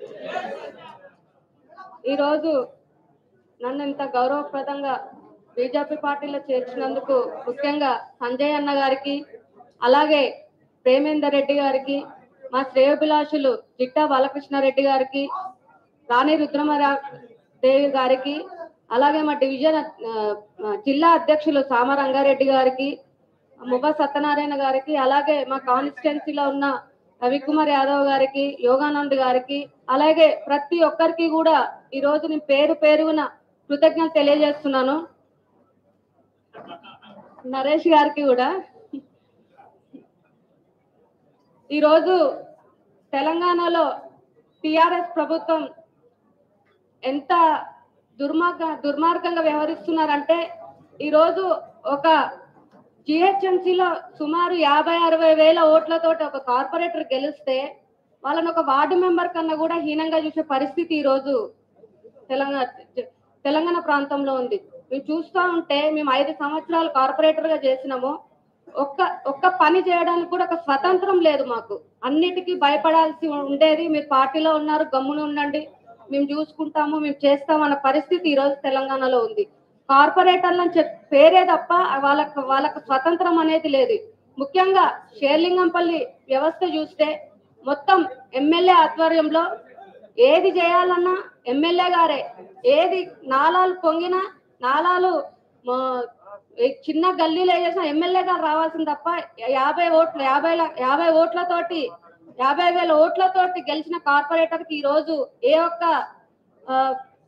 ఈరోజు నన్ను ఇంత గౌరవప్రదంగా బీజేపీ పార్టీలో చేర్చినందుకు ముఖ్యంగా సంజయ్ అన్న గారికి అలాగే ప్రేమేందర్ రెడ్డి గారికి మా శ్రేయోభిలాషులు జిట్టా బాలకృష్ణారెడ్డి గారికి రాణి రుద్రమరా దేవి గారికి అలాగే మా డివిజన్ ఆ, జిల్లా అధ్యక్షులు సామ రంగారెడ్డి గారికి ముబా సత్యనారాయణ గారికి అలాగే మా కాన్స్టిట్యున్సీలో ఉన్న రవికుమార్ యాదవ్ గారికి యోగానంద్ గారికి అలాగే ప్రతి ఒక్కరికి కూడా ఈ రోజు నేను పేరు పేరున కృతజ్ఞత తెలియజేస్తున్నాను నరేష్ గారికి కూడా ఈరోజు తెలంగాణలో టిఆర్ఎస్ ప్రభుత్వం ఎంత దుర్మార్గ దుర్మార్గంగా వ్యవహరిస్తున్నారంటే ఈరోజు ఒక జిహెచ్ఎంసీలో సుమారు యాభై అరవై వేల ఓట్లతో ఒక కార్పొరేటర్ గెలిస్తే వాళ్ళని ఒక వార్డు మెంబర్ కన్నా కూడా హీనంగా చూసే పరిస్థితి ఈరోజు తెలంగాణ తెలంగాణ ప్రాంతంలో ఉంది మేము చూస్తూ ఉంటే మేము ఐదు సంవత్సరాలు కార్పొరేటర్ గా చేసినాము ఒక్క ఒక్క పని చేయడానికి కూడా ఒక స్వతంత్రం లేదు మాకు అన్నిటికీ భయపడాల్సి ఉండేది మీరు పార్టీలో ఉన్నారు గమ్మున ఉండండి మేము చూసుకుంటాము మేము చేస్తాం అన్న పరిస్థితి ఈ రోజు తెలంగాణలో ఉంది కార్పొరేటర్లను చెప్ పేరే తప్ప వాళ్ళకు వాళ్ళకు స్వతంత్రం అనేది లేదు ముఖ్యంగా షేర్లింగంపల్లి వ్యవస్థ చూస్తే మొత్తం ఎమ్మెల్యే ఆధ్వర్యంలో ఏది చేయాలన్నా ఎమ్మెల్యే గారే ఏది నాలాలు పొంగినా నాలాలు మా, ఈ చిన్న గల్లీలో చేసిన ఎమ్మెల్యే గారు రావాల్సింది తప్ప యాభై ఓట్లు యాభై ల- యాభై ఓట్లతోటి యాభై వేల ఓట్లతోటి గెలిచిన కార్పొరేటర్ కి ఈ రోజు ఏ ఒక్క ఆ,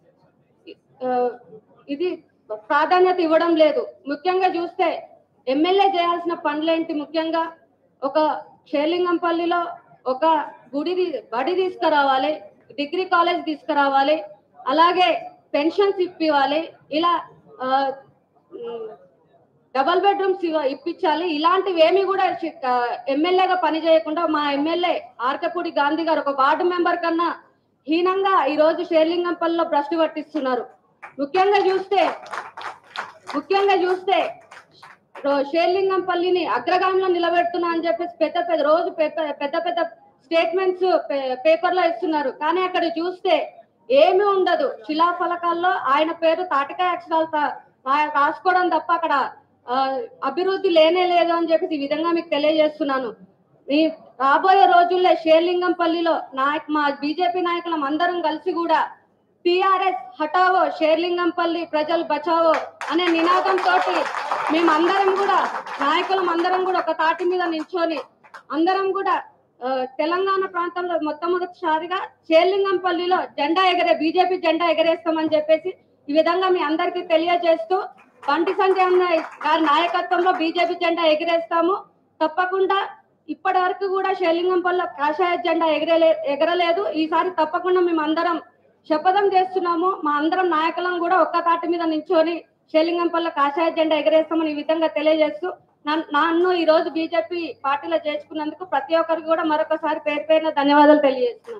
ఆ, ఇది ప్రాధాన్యత ఇవ్వడం లేదు ముఖ్యంగా చూస్తే ఎమ్మెల్యే చేయాల్సిన పనులేంటి ముఖ్యంగా ఒక షేర్లింగంపల్లిలో ఒక గుడి తీ- బడి తీసుకురావాలి డిగ్రీ కాలేజ్ తీసుకురావాలి అలాగే పెన్షన్స్ ఇప్పివ్వాలి ఇలా ఆ, ఉమ్, డబల్ బెడ్రూమ్స్ ఇవ్వ- ఇప్పించాలి ఇలాంటివి ఏమి కూడా చి- ఆ, ఎమ్మెల్యేగా పని చేయకుండా మా ఎమ్మెల్యే ఆర్కపూడి గాంధీ గారు ఒక వార్డు మెంబర్ కన్నా హీనంగా ఈ రోజు షేర్లింగంపల్లిలో భ్రష్టు పట్టిస్తున్నారు ముఖ్యంగా చూస్తే ముఖ్యంగా చూస్తే రో- షేర్లింగంపల్లిని అగ్రగామిలో నిలబెడుతున్నా అని చెప్పేసి పెద్ద పెద్ద రోజు పెద్ద పెద్ద పెద్ద స్టేట్మెంట్స్ పేపర్ లో ఇస్తున్నారు కానీ అక్కడ చూస్తే ఏమీ ఉండదు శిలాఫలకాల్లో ఆయన పేరు తాటికాయ అక్షరాలు తా- రా- రాసుకోవడం తప్ప అక్కడ ఆ, అభివృద్ధి లేనే లేదు అని చెప్పేసి ఈ విధంగా మీకు తెలియజేస్తున్నాను ఈ రాబోయే రోజుల్లో షేర్లింగంపల్లిలో నాయక్ మా బీజేపీ నాయకులం అందరం కలిసి కూడా టిఆర్ఎస్ హటావో షేర్లింగంపల్లి ప్రజలు బచావో అనే నినాదం తోటి మేమందరం కూడా నాయకులం అందరం కూడా ఒక తాటి మీద నిల్చొని అందరం కూడా ఆ, తెలంగాణ ప్రాంతంలో మొట్టమొదటిసారిగా షేర్లింగంపల్లిలో జెండా ఎగరే బీజేపీ జెండా ఎగరేస్తామని చెప్పేసి ఈ విధంగా మీ అందరికీ తెలియజేస్తూ బండి సంజయ్ అన్న గారి నాయకత్వంలో బీజేపీ జెండా ఎగిరేస్తాము తప్పకుండా ఇప్పటి వరకు కూడా షేర్లింగంపల్లిలో కాషాయ జెండా ఎగరలే ఎగరలేదు ఈసారి తప్పకుండా మేము అందరం శపథం చేస్తున్నాము మా అందరం నాయకులం కూడా ఒక్క తాటి మీద నించొని షేలింగంపల్లి కాషాయ జెండా ఎగరేస్తామని ఈ విధంగా తెలియజేస్తూ నన్- నన్ను ఈ రోజు బీజేపీ పార్టీలో చేర్చుకున్నందుకు ప్రతి ఒక్కరికి కూడా మరొకసారి పేరు పేరున ధన్యవాదాలు తెలియజేస్తున్నాను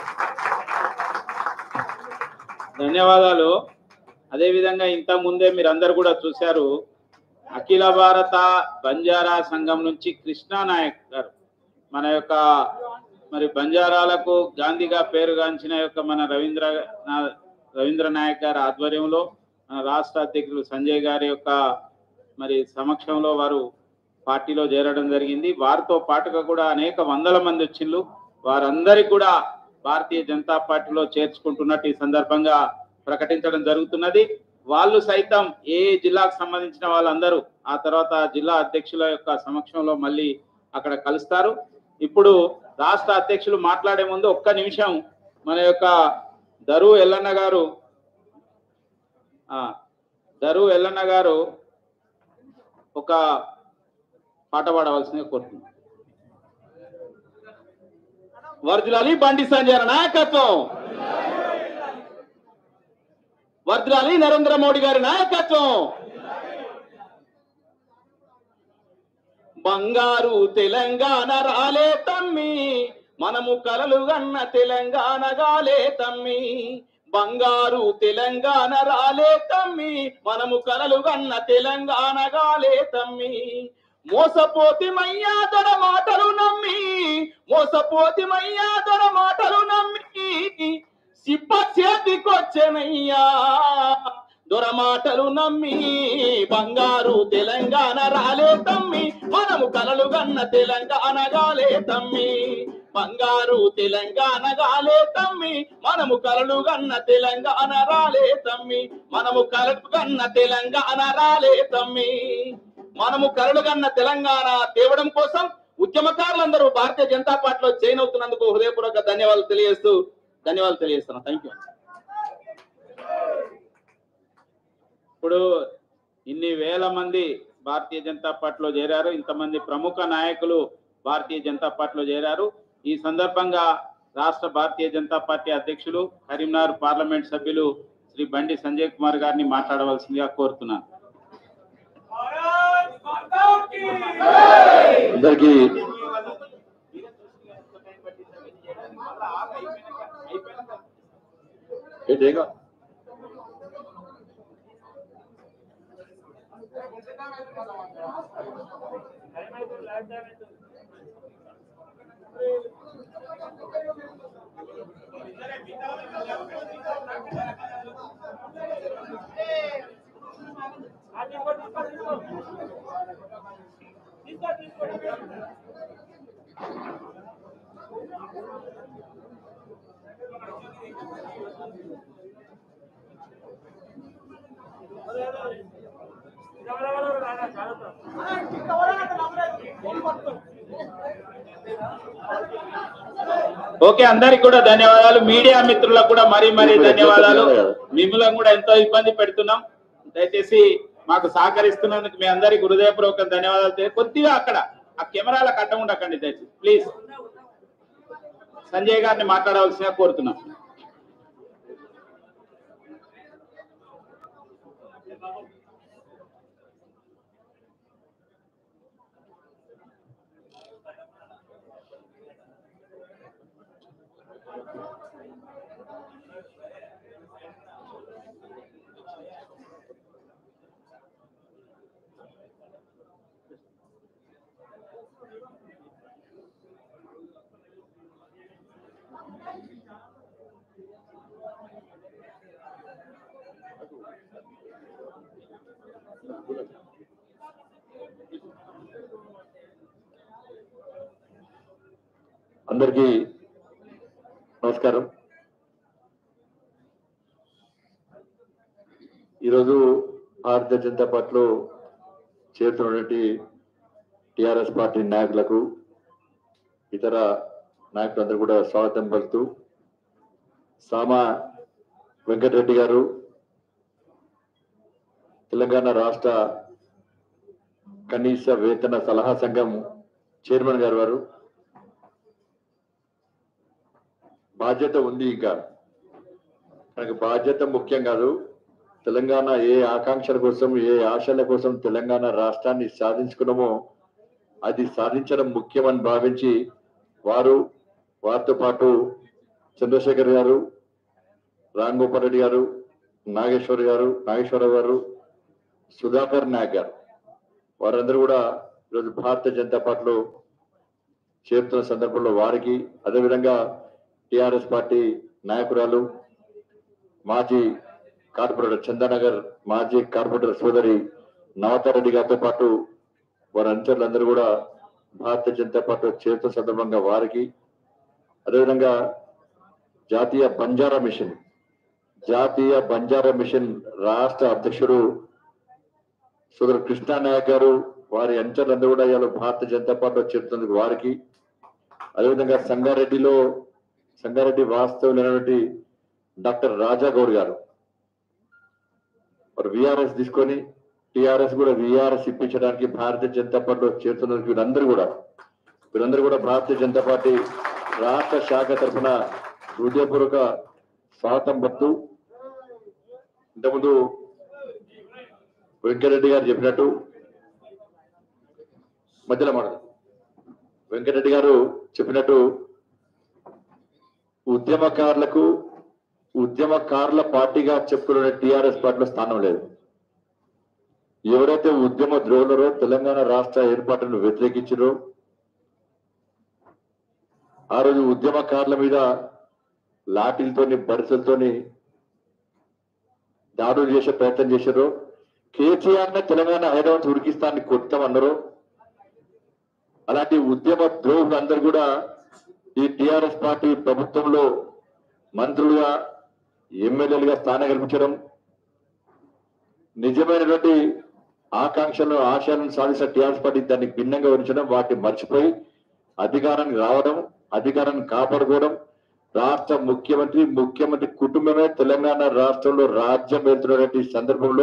ధన్యవాదాలు అదే విధంగా ఇంత ముందే మీరు అందరు కూడా చూశారు అఖిల భారత బంజారా సంఘం నుంచి కృష్ణా నాయక్ గారు మన యొక్క మరి బంజారాలకు గాంధీగా పేరుగాంచిన యొక్క మన రవీంద్ర నా- రవీంద్ర నాయక్ గారి ఆధ్వర్యంలో మన రాష్ట్ర అధ్యక్షులు సంజయ్ గారి యొక్క మరి సమక్షంలో వారు పార్టీలో చేరడం జరిగింది వారితో పాటుగా కూడా అనేక వందల మంది వచ్చిండ్రు వారందరికీ కూడా భారతీయ జనతా పార్టీలో చేర్చుకుంటున్నట్టు ఈ సందర్భంగా ప్రకటించడం జరుగుతున్నది వాళ్ళు సైతం ఏ జిల్లాకు సంబంధించిన వాళ్ళందరూ ఆ తర్వాత జిల్లా అధ్యక్షుల యొక్క సమక్షంలో మళ్ళీ అక్కడ కలుస్తారు ఇప్పుడు రాష్ట్ర అధ్యక్షులు మాట్లాడే ముందు ఒక్క నిమిషం మన యొక్క దరు ఎల్లన్న గారు ఆ, దరు ఎల్లన్న గారు ఒక పాట పాడవలసిందిగా కోరుతున్నాను వర్దిలాలి బండి సంజయ్ నాయకత్వం వర్దిలాలి నరేంద్ర మోడీ గారి నాయకత్వం బంగారు తెలంగాణ రాలే తమ్మి మనము కలలు గన్న తెలంగాణ గాలే తమ్మి బంగారు తెలంగాణ రాలే తమ్మి మనము కలలు గన్న తెలంగాణ గాలే తమ్మి మోసపోతి మయ్యాదర మాటలు నమ్మి మోసపోతి మయ్యాదర మాటలు నమ్మి సిప్ప చేతికొచ్చెనయ్యా దొరమాటలు నమ్మి బంగారు తెలంగాణ రాలే తమ్మి మనము కలలు గన్న తెలంగాణ గాలే తమ్మి బంగారు తెలంగాణ గాలే తమ్మి మనము కలలు గన్న తెలంగాణ రాలే తమ్మి మనము కలలు గన్న తెలంగాణ రాలే తమ్మి మనము కలలు గన్న తెలంగాణ తేవడం కోసం ఉద్యమకారులందరూ భారతీయ జనతా పార్టీలో జాయిన్ అవుతున్నందుకు హృదయపూర్వక ధన్యవాదాలు తెలియజేస్తూ ధన్యవాదాలు తెలియజేస్తున్నాను థ్యాంక్ యూ ఇప్పుడు ఇన్ని వేల మంది భారతీయ జనతా పార్టీలో చేరారు ఇంతమంది ప్రముఖ నాయకులు భారతీయ జనతా పార్టీలో చేరారు ఈ సందర్భంగా రాష్ట్ర భారతీయ జనతా పార్టీ అధ్యక్షులు కరీంనగర్ పార్లమెంట్ సభ్యులు శ్రీ బండి సంజయ్ కుమార్ గారిని మాట్లాడవలసిందిగా కోరుతున్నాను
అందరికీ ఏంటేగా
ఓకే అందరికి కూడా ధన్యవాదాలు మీడియా మిత్రులకు కూడా మరీ మరీ ధన్యవాదాలు మిమ్మల్ని కూడా ఎంతో ఇబ్బంది పెడుతున్నాం దయచేసి మాకు సహకరిస్తున్నందుకు మీ అందరికి హృదయపూర్వక ధన్యవాదాలు తెలి- కొద్దిగా అక్కడ ఆ కెమెరాలకు అడ్డం ఉండకండి దయచేసి ప్లీజ్ సంజయ్ గారిని మాట్లాడవలసిందిగా కోరుతున్నాం
అందరికీ నమస్కారం ఈరోజు భారతీయ జనతా పార్టీలో చేరుతున్నటువంటి టిఆర్ఎస్ పార్టీ నాయకులకు ఇతర నాయకులందరూ కూడా స్వాగతం పలుకుతూ సామా వెంకటరెడ్డి గారు తెలంగాణ రాష్ట్ర కనీస వేతన సలహా సంఘం చైర్మన్ గారు వారు బాధ్యత ఉంది ఇంకా మనకు బాధ్యత ముఖ్యం కాదు తెలంగాణ ఏ ఆకాంక్షల కోసం ఏ ఆశల కోసం తెలంగాణ రాష్ట్రాన్ని సాధించుకున్నామో అది సాధించడం ముఖ్యమని భావించి వారు వారితో పాటు చంద్రశేఖర్ గారు రామ్ గోపాల్ రెడ్డి గారు నాగేశ్వర్ గారు నాగేశ్వరరావు గారు సుధాకర్ నాయక్ గారు వారందరూ కూడా ఈరోజు భారతీయ జనతా పార్టీలో చేరుతున్న సందర్భంలో వారికి అదేవిధంగా టిఆర్ఎస్ పార్టీ నాయకురాలు మాజీ కార్పొరేటర్ చందానగర్ మాజీ కార్పొరేటర్ సోదరి నవతారెడ్డి గారితో పాటు వారి అనుచరులందరూ కూడా భారతీయ జనతా పార్టీ చేరుతున్న సందర్భంగా వారికి అదేవిధంగా జాతీయ బంజారా మిషన్ జాతీయ బంజారా మిషన్ రాష్ట్ర అధ్యక్షుడు సోదరు కృష్ణానాయక్ గారు వారి అనుచరులందరూ కూడా ఇవాళ భారతీయ జనతా పార్టీలో చేరుతున్నందుకు వారికి అదేవిధంగా సంగారెడ్డిలో సంగారెడ్డి వాస్తవులైనటువంటి డాక్టర్ రాజా గౌడ్ గారు మరి విఆర్ఎస్ తీసుకొని టిఆర్ఎస్ కూడా విఆర్ఎస్ ఇప్పించడానికి భారతీయ జనతా పార్టీలో చేరుతున్నందుకు వీళ్ళందరూ కూడా వీళ్ళందరూ కూడా భారతీయ జనతా పార్టీ రాష్ట్ర శాఖ తరఫున హృదయపూర్వక స్వాగతం పడుతూ ఇంతకుముందు వెంకటరెడ్డి గారు చెప్పినట్టు మధ్యలో మాట వెంకటరెడ్డి గారు చెప్పినట్టు ఉద్యమకారులకు ఉద్యమకారుల పార్టీగా చెప్పుకునే టిఆర్ఎస్ పార్టీలో స్థానం లేదు ఎవరైతే ఉద్యమ ద్రోహులరో తెలంగాణ రాష్ట్ర ఏర్పాటును వ్యతిరేకించారో ఆ రోజు ఉద్యమకారుల మీద లాఠీలతోని బరిసలతోని దాడులు చేసే ప్రయత్నం చేశారు కేసీఆర్ ని తెలంగాణ హైదరాబాద్ ఉడికిస్తాన్ని కొడతామన్నారు అలాంటి ఉద్యమ ద్రోహులందరూ కూడా ఈ టిఆర్ఎస్ పార్టీ ప్రభుత్వంలో మంత్రులుగా ఎమ్మెల్యేలుగా స్థానం కల్పించడం నిజమైనటువంటి ఆకాంక్షలను ఆశయాలను సాధించిన టిఆర్ఎస్ పార్టీ దాన్ని భిన్నంగా ఉంచడం వాటిని మర్చిపోయి అధికారానికి రావడం అధికారాన్ని కాపాడుకోవడం రాష్ట్ర ముఖ్యమంత్రి ముఖ్యమంత్రి కుటుంబమే తెలంగాణ రాష్ట్రంలో రాజ్యం వెళ్తున్నటువంటి సందర్భంలో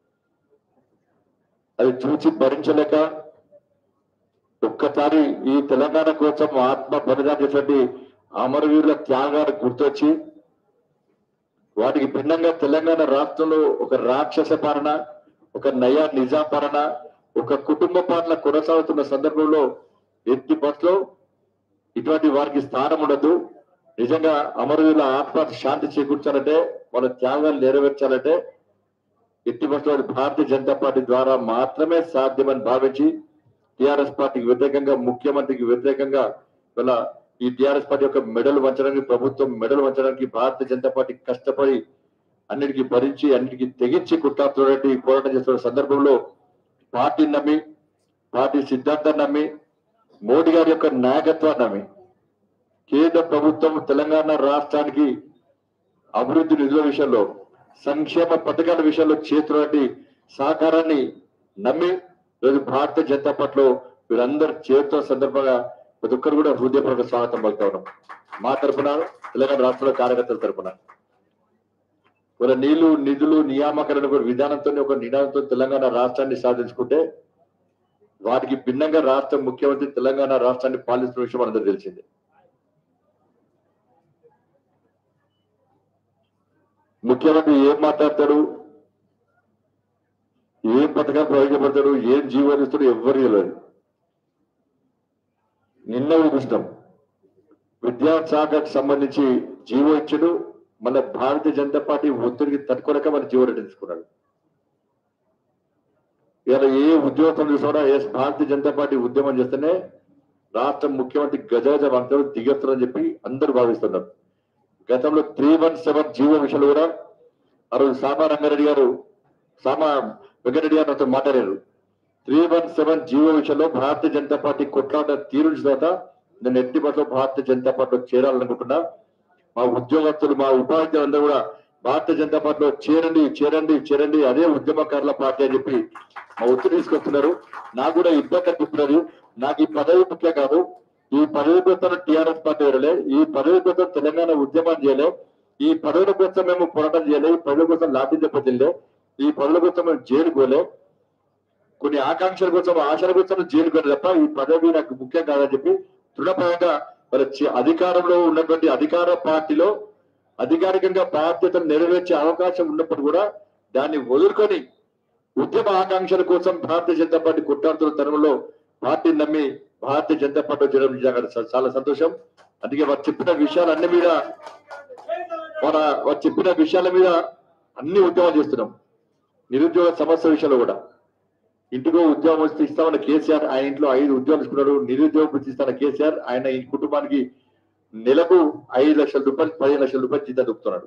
అది చూసి భరించలేక ఒక్కసారి ఈ తెలంగాణ కోసం ఆత్మ బలిదానం చేసినటువంటి అమరవీరుల త్యాగాలు గుర్తొచ్చి వాటికి భిన్నంగా తెలంగాణ రాష్ట్రంలో ఒక రాక్షస పాలన ఒక నయా నిజాం పాలన ఒక కుటుంబ పాలన కొనసాగుతున్న సందర్భంలో ఎట్టి బస్లో ఇటువంటి వారికి స్థానం ఉండదు నిజంగా అమరవీరుల ఆత్మ శాంతి చేకూర్చాలంటే వాళ్ళ త్యాగాలు నెరవేర్చాలంటే ఎట్టి బస్సులో అది భారతీయ జనతా పార్టీ ద్వారా మాత్రమే సాధ్యమని భావించి టిఆర్ఎస్ పార్టీకి వ్యతిరేకంగా ముఖ్యమంత్రికి వ్యతిరేకంగా ఇలా ఈ టిఆర్ఎస్ పార్టీ యొక్క మెడలు వంచడానికి ప్రభుత్వం మెడలు వంచడానికి భారతీయ జనతా పార్టీ కష్టపడి అన్నిటికీ భరించి అన్నిటికీ తెగించి కుట్రాత్తున్నటువంటి పోరాటం చేస్తున్న సందర్భంలో పార్టీని నమ్మి పార్టీ సిద్ధాంతాన్ని నమ్మి మోడీ గారి యొక్క నాయకత్వాన్ని నమ్మి కేంద్ర ప్రభుత్వం తెలంగాణ రాష్ట్రానికి అభివృద్ధి నిధుల విషయంలో సంక్షేమ పథకాల విషయంలో చేతున్నటువంటి సహకారాన్ని నమ్మి ఈరోజు భారతీయ జనతా పార్టీలో వీరందరూ చేరుతున్న సందర్భంగా ప్రతి ఒక్కరు కూడా హృదయపూర్వక స్వాగతం పలుకుతా ఉన్నాం మా తరపున తెలంగాణ రాష్ట్రంలో కార్యకర్తల తరపున ఒక నీళ్లు నిధులు నియామకాలను ఒక విధానంతో ఒక నినాదంతో తెలంగాణ రాష్ట్రాన్ని సాధించుకుంటే వాటికి భిన్నంగా రాష్ట్ర ముఖ్యమంత్రి తెలంగాణ రాష్ట్రాన్ని పాలిస్తున్న విషయం మనందరూ తెలిసిందే ముఖ్యమంత్రి ఏం మాట్లాడతాడు ఏం పథకాలు ప్రయోజనపడతాడు ఏం జీవోలు ఇస్తాడు ఎవ్వరు తెలియదు నిన్న చూసినాం విద్యాశాఖకు సంబంధించి జీవో ఇచ్చాడు మన భారతీయ జనతా పార్టీ ఒత్తిడికి తట్టుకోలేక మన జీవో రెడ్డి తీసుకున్నాడు ఇలా ఏ ఉద్యోగం చూసినా ఏ భారతీయ జనతా పార్టీ ఉద్యమం చేస్తేనే రాష్ట్ర ముఖ్యమంత్రి గజగజ వంతలు దిగొస్తారని చెప్పి అందరూ భావిస్తున్నారు గతంలో త్రీ వన్ సెవెన్ జీవో విషయంలో కూడా ఆ రోజు సామా రంగారెడ్డి గారు సామా వెంకటరెడ్డి గారు నాతో మాట్లాడారు త్రీ వన్ సెవెన్ జీవో విషయంలో భారతీయ జనతా పార్టీ కొట్లాట తీరుంచిన తర్వాత నేను ఎట్టి పట్ల భారతీయ జనతా పార్టీలో చేరాలనుకుంటున్నా మా ఉద్యోగస్తులు మా ఉపాధ్యాయులు అందరూ కూడా భారతీయ జనతా పార్టీలో చేరండి చేరండి చేరండి అదే ఉద్యమకారుల పార్టీ అని చెప్పి మా ఒత్తిడి తీసుకొస్తున్నారు నాకు కూడా ఇబ్బంది అనిపిస్తున్నది నాకు ఈ పదవి ముఖ్యం కాదు ఈ పదవి కోసం టిఆర్ఎస్ పార్టీ వెళ్ళలే ఈ పదవి కోసం తెలంగాణ ఉద్యమం చేయలే ఈ పదవుల కోసం మేము పోరాటం చేయలే ఈ పదవుల కోసం లాఠీ దెబ్బతిల్లే ఈ పదవుల కోసం మేము జైలు పోలే కొన్ని ఆకాంక్షల కోసం ఆశల కోసం జైలు పోలే తప్ప ఈ పదవి నాకు ముఖ్యం కాదని చెప్పి దృఢపరంగా మరి చి- అధికారంలో ఉన్నటువంటి అధికార పార్టీలో అధికారికంగా బాధ్యతను నెరవేర్చే అవకాశం ఉన్నప్పుడు కూడా దాన్ని వదులుకొని ఉద్యమ ఆకాంక్షల కోసం భారతీయ జనతా పార్టీ కొట్టాడుతున్న తరుణంలో పార్టీని నమ్మి భారతీయ జనతా పార్టీ చేయడం నిజంగా చ- చాలా సంతోషం అందుకే వారు చెప్పిన విషయాలన్నీ మీద మన వారు చెప్పిన విషయాల మీద అన్ని ఉద్యమం చేస్తున్నాం నిరుద్యోగ సమస్య విషయంలో కూడా ఇంటికో ఉద్యోగం వస్తే ఇస్తామన్న కేసీఆర్ ఆయన ఇంట్లో ఐదు ఉద్యోగాలు ఇస్తున్నాడు నిరుద్యోగ వృత్తి ఇస్తాన కేసీఆర్ ఆయన ఈ కుటుంబానికి నెలకు ఐదు లక్షల రూపాయలు పదిహేను లక్షల రూపాయలు జీతం దొక్కుతున్నాడు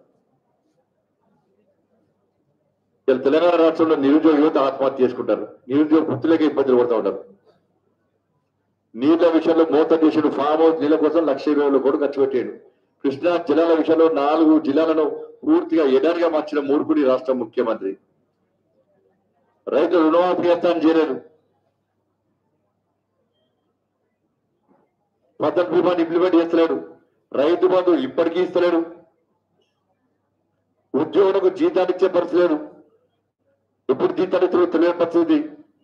ఇలా తెలంగాణ రాష్ట్రంలో నిరుద్యోగ యువత ఆత్మహత్య చేసుకుంటారు నిరుద్యోగ వృత్తులకే ఇబ్బందులు పడుతూ ఉంటారు నీళ్ల విషయంలో మోత చేసాడు ఫామ్ హౌస్ నీళ్ల కోసం లక్ష ఇరవై వేల కోట్లు ఖర్చు పెట్టాడు కృష్ణా జిల్లాల విషయంలో నాలుగు జిల్లాలను పూర్తిగా ఎడారిగా మార్చిన మూర్ఖుడి రాష్ట్ర ముఖ్యమంత్రి రైతు రుణమాఫీ చేస్తానని చేయలేదు పద్ధతి బీమాని ఇంప్లిమెంట్ చేస్తలేడు రైతు బంధు ఇప్పటికీ ఇస్తలేడు ఉద్యోగులకు జీతాలు ఇచ్చే పరిస్థితి లేదు ఎప్పుడు జీతాలు ఇస్తారో తెలియని పరిస్థితి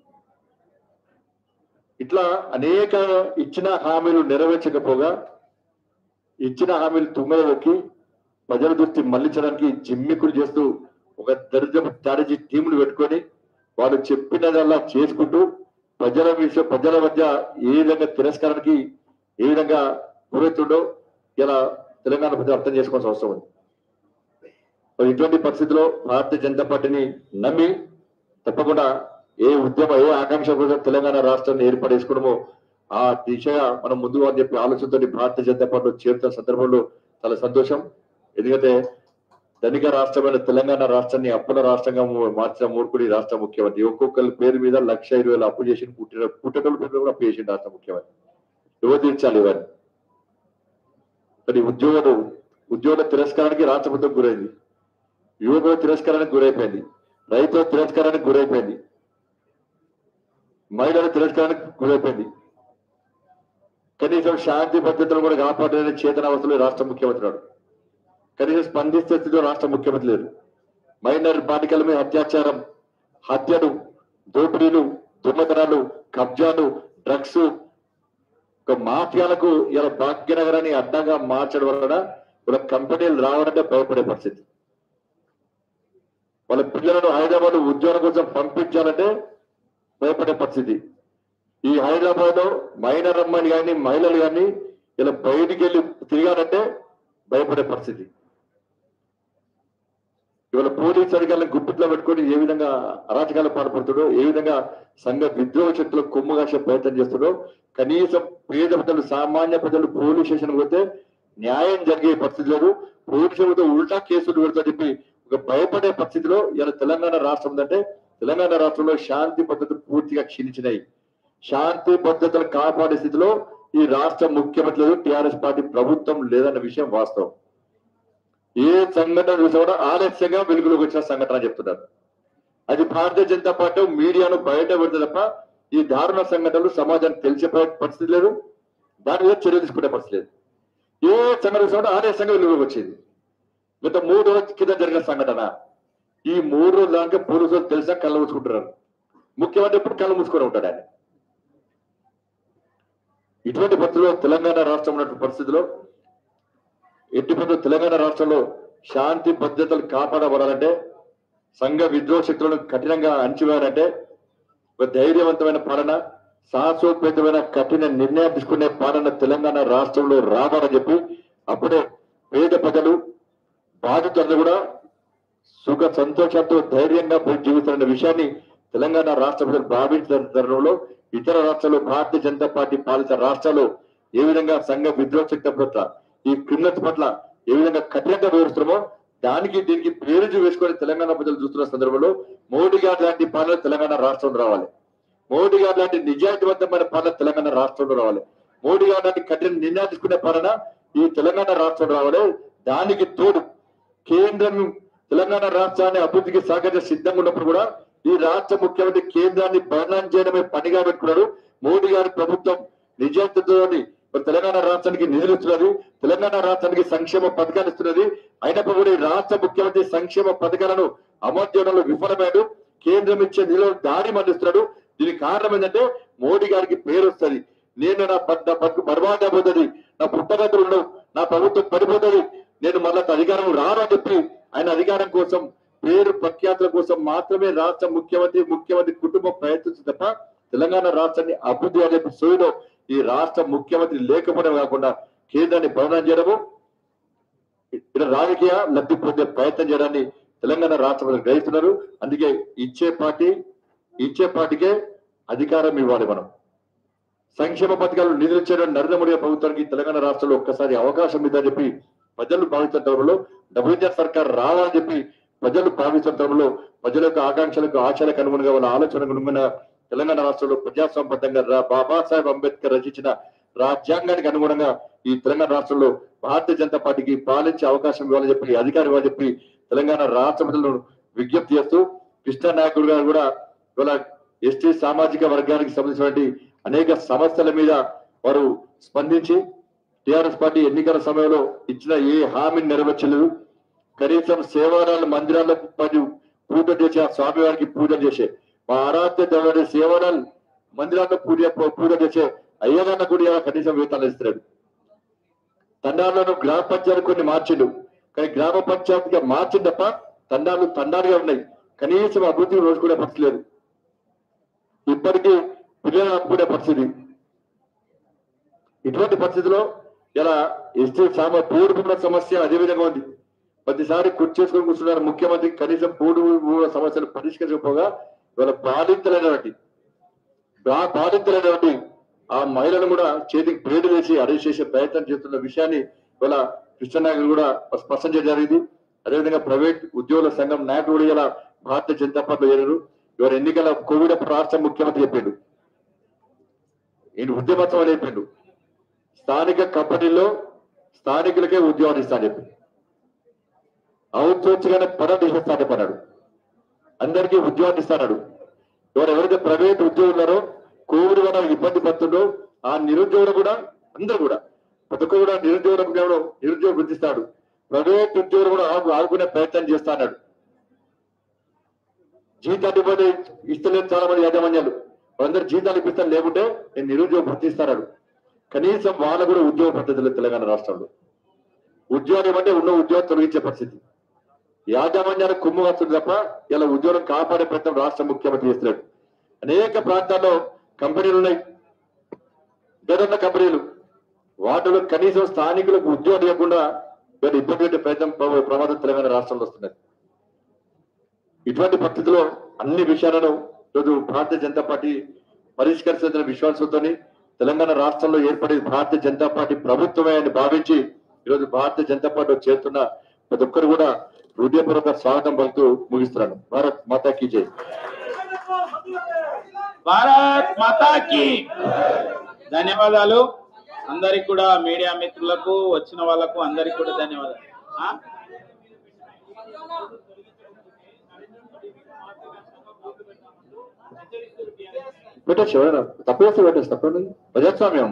ఇట్లా అనేక ఇచ్చిన హామీలు నెరవేర్చకపోగా ఇచ్చిన హామీలు తుమ్మల నొక్కి ప్రజల దృష్టి మళ్లించడానికి జిమ్మికులు చేస్తూ ఒక దరిద్రపు స్ట్రాటజీ టీములు పెట్టుకొని వాళ్ళు చెప్పినదల్లా చేసుకుంటూ ప్రజల విషయం ప్రజల మధ్య ఏ విధంగా తిరస్కారానికి ఏ విధంగా గురవుతుండో ఇలా తెలంగాణ ప్రజలు అర్థం చేసుకోవాల్సిన అవసరం ఉంది మరి ఇటువంటి పరిస్థితిలో భారతీయ జనతా పార్టీని నమ్మి తప్పకుండా ఏ ఉద్యమ ఏ ఆకాంక్ష కోసం తెలంగాణ రాష్ట్రాన్ని ఏర్పడేసుకోవడమో ఆ దిశగా మనం ముందుగా అని చెప్పి ఆలోచనతో భారతీయ జనతా పార్టీలో చేరుతున్న సందర్భంలో చాలా సంతోషం ఎందుకంటే ధనిక రాష్ట్రమైన తెలంగాణ రాష్ట్రాన్ని అప్పుల రాష్ట్రంగా మూ- మార్చిన మూర్ఖుడి రాష్ట్ర ముఖ్యమంత్రి ఒక్కొక్కరి పేరు మీద లక్ష ఇరవై వేల అప్పు చేసి పుట్టిన పుట్టటోళ్ళ పేరు మీద కూడా అప్పు చేసిండు రాష్ట్ర ముఖ్యమంత్రి ఎవరు తీర్చాలి ఇవన్నీ మరి ఉద్యోగులు ఉద్యోగుల తిరస్కారానికి రాష్ట్ర ప్రభుత్వం గురైంది యువకుల తిరస్కారానికి గురైపోయింది రైతుల తిరస్కారానికి గురైపోయింది మహిళల తిరస్కారానికి గురైపోయింది కనీసం శాంతి భద్రతలు కూడా కాపాడలేని చేతనావస్థలో ఈ రాష్ట్ర ముఖ్యమంత్రి ఉన్నాడు కనీసం స్పందిస్తే స్థితిలో రాష్ట్ర ముఖ్యమంత్రి లేరు మైనర్ బాలికల మీద అత్యాచారం హత్యలు దోపిడీలు దుర్మతనాలు కబ్జాలు డ్రగ్స్ ఒక మాఫియాలకు ఇలా భాగ్యనగరాన్ని అడ్డంగా మార్చడం వలన ఇలా కంపెనీలు రావాలంటే భయపడే పరిస్థితి వాళ్ళ పిల్లలను హైదరాబాద్ ఉద్యోగం కోసం పంపించాలంటే భయపడే పరిస్థితి ఈ హైదరాబాద్ లో మైనర్ అమ్మాయిలు కానీ మహిళలు కానీ ఇలా బయటికి వెళ్ళి తిరగాలంటే భయపడే పరిస్థితి ఇవాళ పోలీస్ అధికారులను గుప్పిట్లో పెట్టుకొని ఏ విధంగా అరాచకాలు పాల్పడుతుండో ఏ విధంగా సంఘ విద్రోహ శక్తులకు కొమ్ము కాసే ప్రయత్నం చేస్తుండో కనీసం పేద ప్రజలు సామాన్య ప్రజలు పోలీస్ స్టేషన్ పోతే న్యాయం జరిగే పరిస్థితి లేదు పోలీసులతో ఉల్టా కేసులు పెడతా చెప్పి ఒక భయపడే పరిస్థితిలో ఇలా తెలంగాణ రాష్ట్రం ఉందంటే తెలంగాణ రాష్ట్రంలో శాంతి పద్ధతులు పూర్తిగా క్షీణించినాయి శాంతి భద్రతలు కాపాడే స్థితిలో ఈ రాష్ట్ర ముఖ్యమంత్రి లేదు టిఆర్ఎస్ పార్టీ ప్రభుత్వం లేదన్న విషయం వాస్తవం ఏ సంఘటన చూసినా కూడా ఆలస్యంగా వెలుగులోకి వచ్చిన సంఘటన చెప్తున్నారు అది భారతీయ జనతా పార్టీ మీడియాను బయట పెడితే తప్ప ఈ దారుణ సంఘటనలు సమాజానికి తెలిసే ప- పరిస్థితి లేదు దాని మీద చర్య తీసుకునే పరిస్థితి లేదు ఏ సంఘటన చూసినా కూడా ఆలస్యంగా వెలుగులోకి వచ్చింది గత మూడు రోజుల కింద జరిగిన సంఘటన ఈ మూడు రోజుల దాకా పోలీసులు తెలిసా కళ్ళు మూసుకుంటున్నారు ముఖ్యమంత్రి ఎప్పుడు కళ్ళు మూసుకొని ఉంటాడు ఆయన ఇటువంటి పరిస్థితుల్లో తెలంగాణ రాష్ట్రం ఉన్నటువంటి పరిస్థితిలో ఎట్టి పరిస్థితుల్లో తెలంగాణ రాష్ట్రంలో శాంతి భద్రతలు కాపాడబడాలంటే సంఘ విద్రోహ శక్తులను కఠినంగా అణచివేయాలంటే ఒక ధైర్యవంతమైన పాలన సాహసోపేతమైన కఠిన నిర్ణయం తీసుకునే పాలన తెలంగాణ రాష్ట్రంలో రావాలని చెప్పి అప్పుడే పేద ప్రజలు బాధితులను కూడా సుఖ సంతోషంతో ధైర్యంగా పోయి జీవిస్తున్న విషయాన్ని తెలంగాణ రాష్ట్ర ప్రజలు భావించిన తరుణంలో ఇతర రాష్ట్రాల్లో భారతీయ జనతా పార్టీ పాలిత రాష్ట్రాల్లో ఏ విధంగా సంఘ విద్రోహ శక్తి పట్ల ఈ క్రిమినల్స్ పట్ల ఏ విధంగా కఠినంగా వివరిస్తున్నామో దానికి దీనికి పేరు వేసుకొని తెలంగాణ ప్రజలు చూస్తున్న సందర్భంలో మోడీ గారు లాంటి పాలన తెలంగాణ రాష్ట్రంలో రావాలి మోడీ గారు లాంటి నిజాయితీవంతమైన పాలన తెలంగాణ రాష్ట్రంలో రావాలి మోడీ గారు లాంటి కఠిన నిర్ణయాలు తీసుకునే పాలన ఈ తెలంగాణ రాష్ట్రంలో రావాలి దానికి తోడు కేంద్రం తెలంగాణ రాష్ట్రాన్ని అభివృద్ధికి సహకరించే సిద్ధంగా ఉన్నప్పుడు కూడా ఈ రాష్ట్ర ముఖ్యమంత్రి కేంద్రాన్ని బదనాం చేయడమే పనిగా పెట్టుకున్నారు మోడీ గారి ప్రభుత్వం నిజాయితీతో మరి తెలంగాణ రాష్ట్రానికి నిధులు ఇస్తున్నది తెలంగాణ రాష్ట్రానికి సంక్షేమ పథకాలు ఇస్తున్నది అయినప్పుడు కూడా ఈ రాష్ట్ర ముఖ్యమంత్రి సంక్షేమ పథకాలను అమలు చేయడంలో విఫలమయ్యాడు కేంద్రం ఇచ్చే నిధులను దారి మళ్లిస్తున్నాడు దీనికి కారణం ఏంటంటే మోడీ గారికి పేరు వస్తుంది నేను నా ప- నా బతుకు బర్బాద్ అయిపోతుంది నా పుట్టగతులు ఉండవు నా ప్రభుత్వం పడిపోతుంది నేను మళ్ళా అధికారం రాను అని చెప్పి ఆయన అధికారం కోసం పేరు ప్రఖ్యాతుల కోసం మాత్రమే రాష్ట్ర ముఖ్యమంత్రి ముఖ్యమంత్రి కుటుంబం ప్రయత్నించింది తప్ప తెలంగాణ రాష్ట్రాన్ని అభివృద్ధి అనే సోయిలో ఈ రాష్ట్ర ముఖ్యమంత్రి లేకపోవడం కాకుండా కేంద్రాన్ని బదనాం చేయడము ఇక్కడ రాజకీయ లబ్ధి పొందే ప్రయత్నం చేయడాన్ని తెలంగాణ రాష్ట్ర ప్రజలు గ్రహిస్తున్నారు అందుకే ఇచ్చే పార్టీ ఇచ్చే పార్టీకే అధికారం ఇవ్వాలి మనం సంక్షేమ పథకాలు నిధులు చేయడం నరేంద్ర మోడీ ప్రభుత్వానికి తెలంగాణ రాష్ట్రంలో ఒక్కసారి అవకాశం ఇద్దని చెప్పి ప్రజలు భావిస్తున్న తరంలో డబుల్ ఇంజన్ సర్కార్ రావాలని చెప్పి ప్రజలు భావిస్తున్న తరంలో ప్రజల యొక్క ఆకాంక్షలకు ఆశలకు అనుగుణంగా వాళ్ళ ఆలోచనకు అనుగుణంగా తెలంగాణ రాష్ట్రంలో ప్రజాసంబద్ధంగా రా- బాబాసాహెబ్ అంబేద్కర్ రచించిన రాజ్యాంగానికి అనుగుణంగా ఈ తెలంగాణ రాష్ట్రంలో భారతీయ జనతా పార్టీకి పాలించే అవకాశం ఇవ్వాలని చెప్పి అధికారం ఇవ్వాలని చెప్పి తెలంగాణ రాష్ట్ర ప్రజలను విజ్ఞప్తి చేస్తూ కృష్ణ నాయకుడు గారు కూడా ఇవాళ ఎస్టీ సామాజిక వర్గానికి సంబంధించినటువంటి అనేక సమస్యల మీద వారు స్పందించి టిఆర్ఎస్ పార్టీ ఎన్నికల సమయంలో ఇచ్చిన ఏ హామీని నెరవేర్చలేదు కనీసం సేవారాల మందిరాల్లో పది పూజ చేసి ఆ స్వామివారికి పూజ చేసే మా ఆరాధ్య దేవుడి సేవారాలు మందిరాల్లో పూజ పూజ చేసే అయ్యగాన్న కూడా ఇలా కనీసం వేతనాలు ఇస్తున్నాడు తండాలను గ్రామ పంచాయతీ కొన్ని మార్చిండు కానీ గ్రామ పంచాయతీగా మార్చింది తప్ప తండాలు తండాలుగా ఉన్నాయి కనీసం అభివృద్ధి రోజు కూడా పరిస్థితి లేదు ఇప్పటికీ పిల్లలు అమ్ముకునే పరిస్థితి ఇటువంటి పరిస్థితిలో ఇలా ఎస్టీ సామ పూడు భూముల సమస్య అదే విధంగా ఉంది ప్రతిసారి కుర్చేసుకొని కూర్చున్నారు ముఖ్యమంత్రి కనీసం పూడు భూముల సమస్యలు పరిష్కరించకపోగా ఇవాళ బాధితులైనటువంటి బా- బాధితులైనటువంటి ఆ మహిళను కూడా చేతికి పేరు వేసి అరెస్ట్ చేసే ప్రయత్నం చేస్తున్న విషయాన్ని ఇవాళ కృష్ణనాయకులు కూడా స్పష్టం చేయడం జరిగింది అదేవిధంగా ప్రైవేట్ ఉద్యోగుల సంఘం నాయకుడు కూడా ఇలా భారతీయ జనతా పార్టీలో చేరారు ఇవాళ ఎన్నికల కోవిడ్ అప్పుడు రాష్ట్ర ముఖ్యమంత్రి చెప్పిండు ఈయన ఉద్యమత్వం అని చెప్పిండు స్థానిక కంపెనీల్లో స్థానికులకే ఉద్యోగాలు ఇస్తా అని చెప్పి అవుట్ సోర్స్గానే పనులు తీసేస్తాను చెప్పన్నాడు అందరికీ ఉద్యోగాలు ఇస్తాడు ఎవరు ఎవరైతే ప్రైవేట్ ఉద్యోగులు ఉన్నారో కోవిడ్ వల్ల ఇబ్బంది పడుతుండో ఆ నిరుద్యోగులు కూడా అందరూ కూడా ప్రతి ఒక్కరు కూడా నిరుద్యోగులకు కేవలం నిరుద్యోగం గుర్తిస్తాడు ప్రైవేట్ ఉద్యోగులు కూడా ఆగు ఆదుకునే ప్రయత్నం చేస్తా అన్నాడు జీతాలు ఇవ్వని ఇస్తలేదు చాలా మంది యాజమాన్యాలు వాళ్ళందరూ జీతాలు ఇప్పిస్తాను లేకుంటే నేను నిరుద్యోగం గుర్తిస్తాడు కనీసం వాళ్ళ కూడా ఉద్యోగ పద్ధతులు తెలంగాణ రాష్ట్రంలో ఉద్యోగం అంటే ఉన్న ఉద్యోగం తొలగించే పరిస్థితి యాజమాన్యానికి కుమ్ము వస్తుంది తప్ప ఇలా ఉద్యోగం కాపాడే ప్రయత్నం రాష్ట్ర ముఖ్యమంత్రి చేస్తున్నాడు అనేక ప్రాంతాల్లో కంపెనీలు ఉన్నాయి గదున్న కంపెనీలు వాటిలో కనీసం స్థానికులకు ఉద్యోగం ఇవ్వకుండా వీళ్ళు ఇబ్బంది పెట్టే ప్రయత్నం ప్ర- ప్రమాదం తెలంగాణ రాష్ట్రంలో వస్తున్నది ఇటువంటి పరిస్థితుల్లో అన్ని విషయాలను ఈరోజు భారతీయ జనతా పార్టీ పరిష్కరించిన విశ్వాసంతో తెలంగాణ రాష్ట్రంలో ఏర్పడే భారతీయ జనతా పార్టీ ప్రభుత్వమే అని భావించి ఈరోజు భారతీయ జనతా పార్టీ చేరుతున్న ప్రతి ఒక్కరు కూడా హృదయపూర్వక స్వాగతం పలుకుతూ ముగిస్తున్నాను భారత్ మాతాకి జై
భారత్ మాతాకి ధన్యవాదాలు అందరికి కూడా మీడియా మిత్రులకు వచ్చిన వాళ్ళకు అందరికి కూడా ధన్యవాదాలు ఆ?
పెట్టచ్చు ఎవరైనా తప్పేస్తే పెట్టచ్చు తప్పదు ప్రజాస్వామ్యం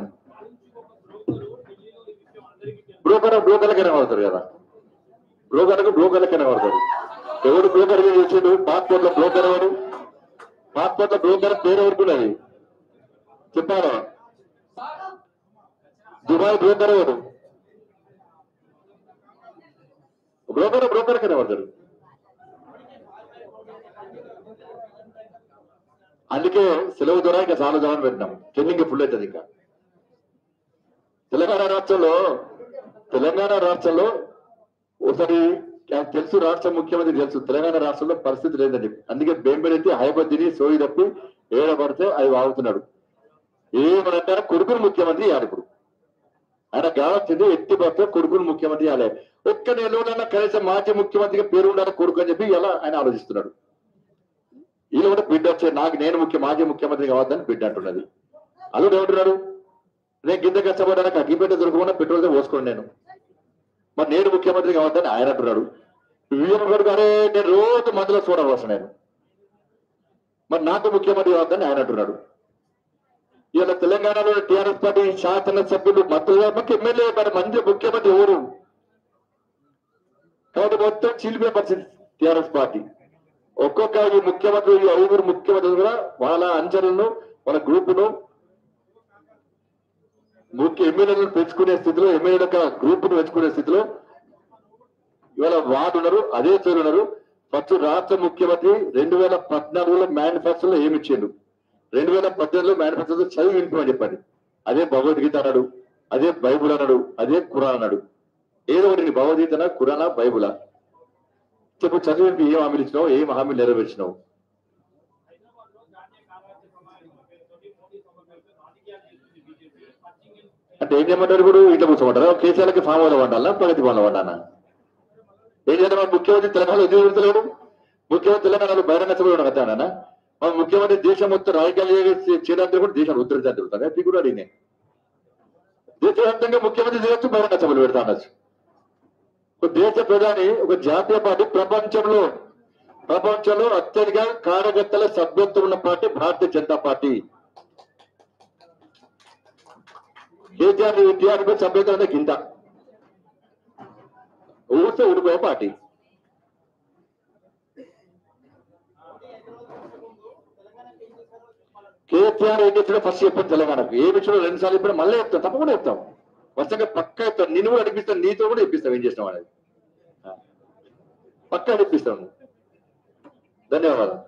బ్రోకర్ బ్రోకర్లకైనా వాడతారు కదా బ్రోకర్లకు బ్రోకర్లకైనా వాడతారు ఎవడు బ్రోకర్ చేసాడు పాస్పోర్ట్ లో బ్రోకర్ ఎవరు పాస్పోర్ట్ లో బ్రోకర్ పేరు ఎవరికి ఉన్నది చెప్పారా దుబాయ్ బ్రోకర్ ఎవరు బ్రోకర్ బ్రోకర్ కైనా వాడతారు అందుకే సెలవు ద్వారా ఇంకా చాలా దూరం పెట్టినాం ట్రెండింగ్ ఫుల్ అవుతుంది ఇంకా తెలంగాణ రాష్ట్రంలో తెలంగాణ రాష్ట్రంలో ఒకసారి నాకు తెలుసు రాష్ట్ర ముఖ్యమంత్రి తెలుసు తెలంగాణ రాష్ట్రంలో పరిస్థితి లేదని చెప్పి అందుకే బెంబెడెత్తి హైబద్దిని సోయి తప్పి ఏడబడితే అది వాగుతున్నాడు ఏమనంటారా కొడుకును ముఖ్యమంత్రి ఇవ్వాలి ఇప్పుడు ఆయన కావాల్సింది ఎట్టి పడితే కొడుకును ముఖ్యమంత్రి ఇవ్వాలి ఒక్క నెలలోనన్నా కనీసం మాజీ ముఖ్యమంత్రిగా పేరు ఉండాలి కొడుకు అని చెప్పి ఇలా ఆయన ఆలోచిస్తున్నాడు వీళ్ళు కూడా బిడ్డ వచ్చే నాకు నేను ముఖ్య మాజీ ముఖ్యమంత్రి కావద్దని బిడ్డ అంటున్నది అల్లుడు ఏమంటున్నాడు నేను కింద కష్టపడ్డానికి అగ్గిపెట్ట దొరకకుండా పెట్రోల్ పోసుకోండి నేను మరి నేను ముఖ్యమంత్రి కావద్దని ఆయన అంటున్నాడు వీరు కొడుకు అరే నేను రోజు మందులో చూడవలసిన నేను మరి నాకు ముఖ్యమంత్రి కావద్దని ఆయన అంటున్నాడు ఇవాళ తెలంగాణలో టిఆర్ఎస్ పార్టీ శాసన సభ్యులు మంత్రులు మాకు ఎమ్మెల్యే మరి మంది ముఖ్యమంత్రి ఎవరు కాబట్టి మొత్తం చీలిపోయే పరిస్థితి టిఆర్ఎస్ పార్టీ ఒక్కొక్క ఈ ముఖ్యమంత్రి ఈ ఐదుగురు ముఖ్యమంత్రులు కూడా వాళ్ళ అంచనలను వాళ్ళ గ్రూపును ముఖ్య ఎమ్మెల్యేలను పెంచుకునే స్థితిలో ఎమ్మెల్యేల యొక్క గ్రూపును పెంచుకునే స్థితిలో ఇవాళ వార్డు ఉన్నారు అదే పేరు ఉన్నారు ఫస్ట్ రాష్ట్ర ముఖ్యమంత్రి రెండు వేల పద్నాలుగులో మేనిఫెస్టోలో ఏమి ఇచ్చిండు రెండు వేల పద్దెనిమిదిలో మేనిఫెస్టోలో చదివి వినిపించమని చెప్పండి అదే భగవద్గీత అన్నాడు అదే బైబుల్ అన్నాడు అదే ఖురాన్ అన్నాడు ఏదో ఒకటి నీ భగవద్గీతనా ఖురానా బైబులా చెప్పు చదివింపి ఏం హామీలు ఇచ్చినావు ఏం హామీలు నెరవేర్చినావు అంటే ఏం చేయమంటారు ఇప్పుడు ఇట్లా కూర్చోమంటారా కేసీఆర్కి ఫామ్ హౌస్ వండాలా ప్రగతి భవన్లో వండానా ఏం చేద్దాం మన ముఖ్యమంత్రి తెలంగాణలో ఎందుకు పెడతలేడు ముఖ్యమంత్రి తెలంగాణలో బహిరంగ సభలో కట్టానా మన ముఖ్యమంత్రి దేశం మొత్తం రాజకీయాలు చేయడానికి కూడా దేశాన్ని ఉద్ధరించాలని తిరుగుతాను అది కూడా అడిగినే దేశవ్యాప్తంగా ముఖ్యమంత్రి చేయొచ్చు బహిరంగ సభలు పెడతా అనొచ్చు ఒక దేశ ప్రధాని ఒక జాతీయ పార్టీ ప్రపంచంలో ప్రపంచంలో అత్యధిక కార్యకర్తల సభ్యత్వం ఉన్న party Bharatiya Janata party KCR TRP సభ్యత్వం అంటే కింద ఊరితే ఊడిపోయే పార్టీ కేసీఆర్ ఏం చేసినా ఫస్ట్ చెప్పాను తెలంగాణకు ఏ విషయంలో రెండు సార్లు చెప్పినా మళ్ళీ చెప్తాం తప్పకుండా చెప్తాం వరుసగా పక్క చెప్తాను నిన్ను కూడా అడిపిస్తాను నీతో కూడా ఇప్పిస్తాం ఏం చేసినావు అనేది ఆ. పక్కా అడిపిస్తాను ధన్యవాదాలు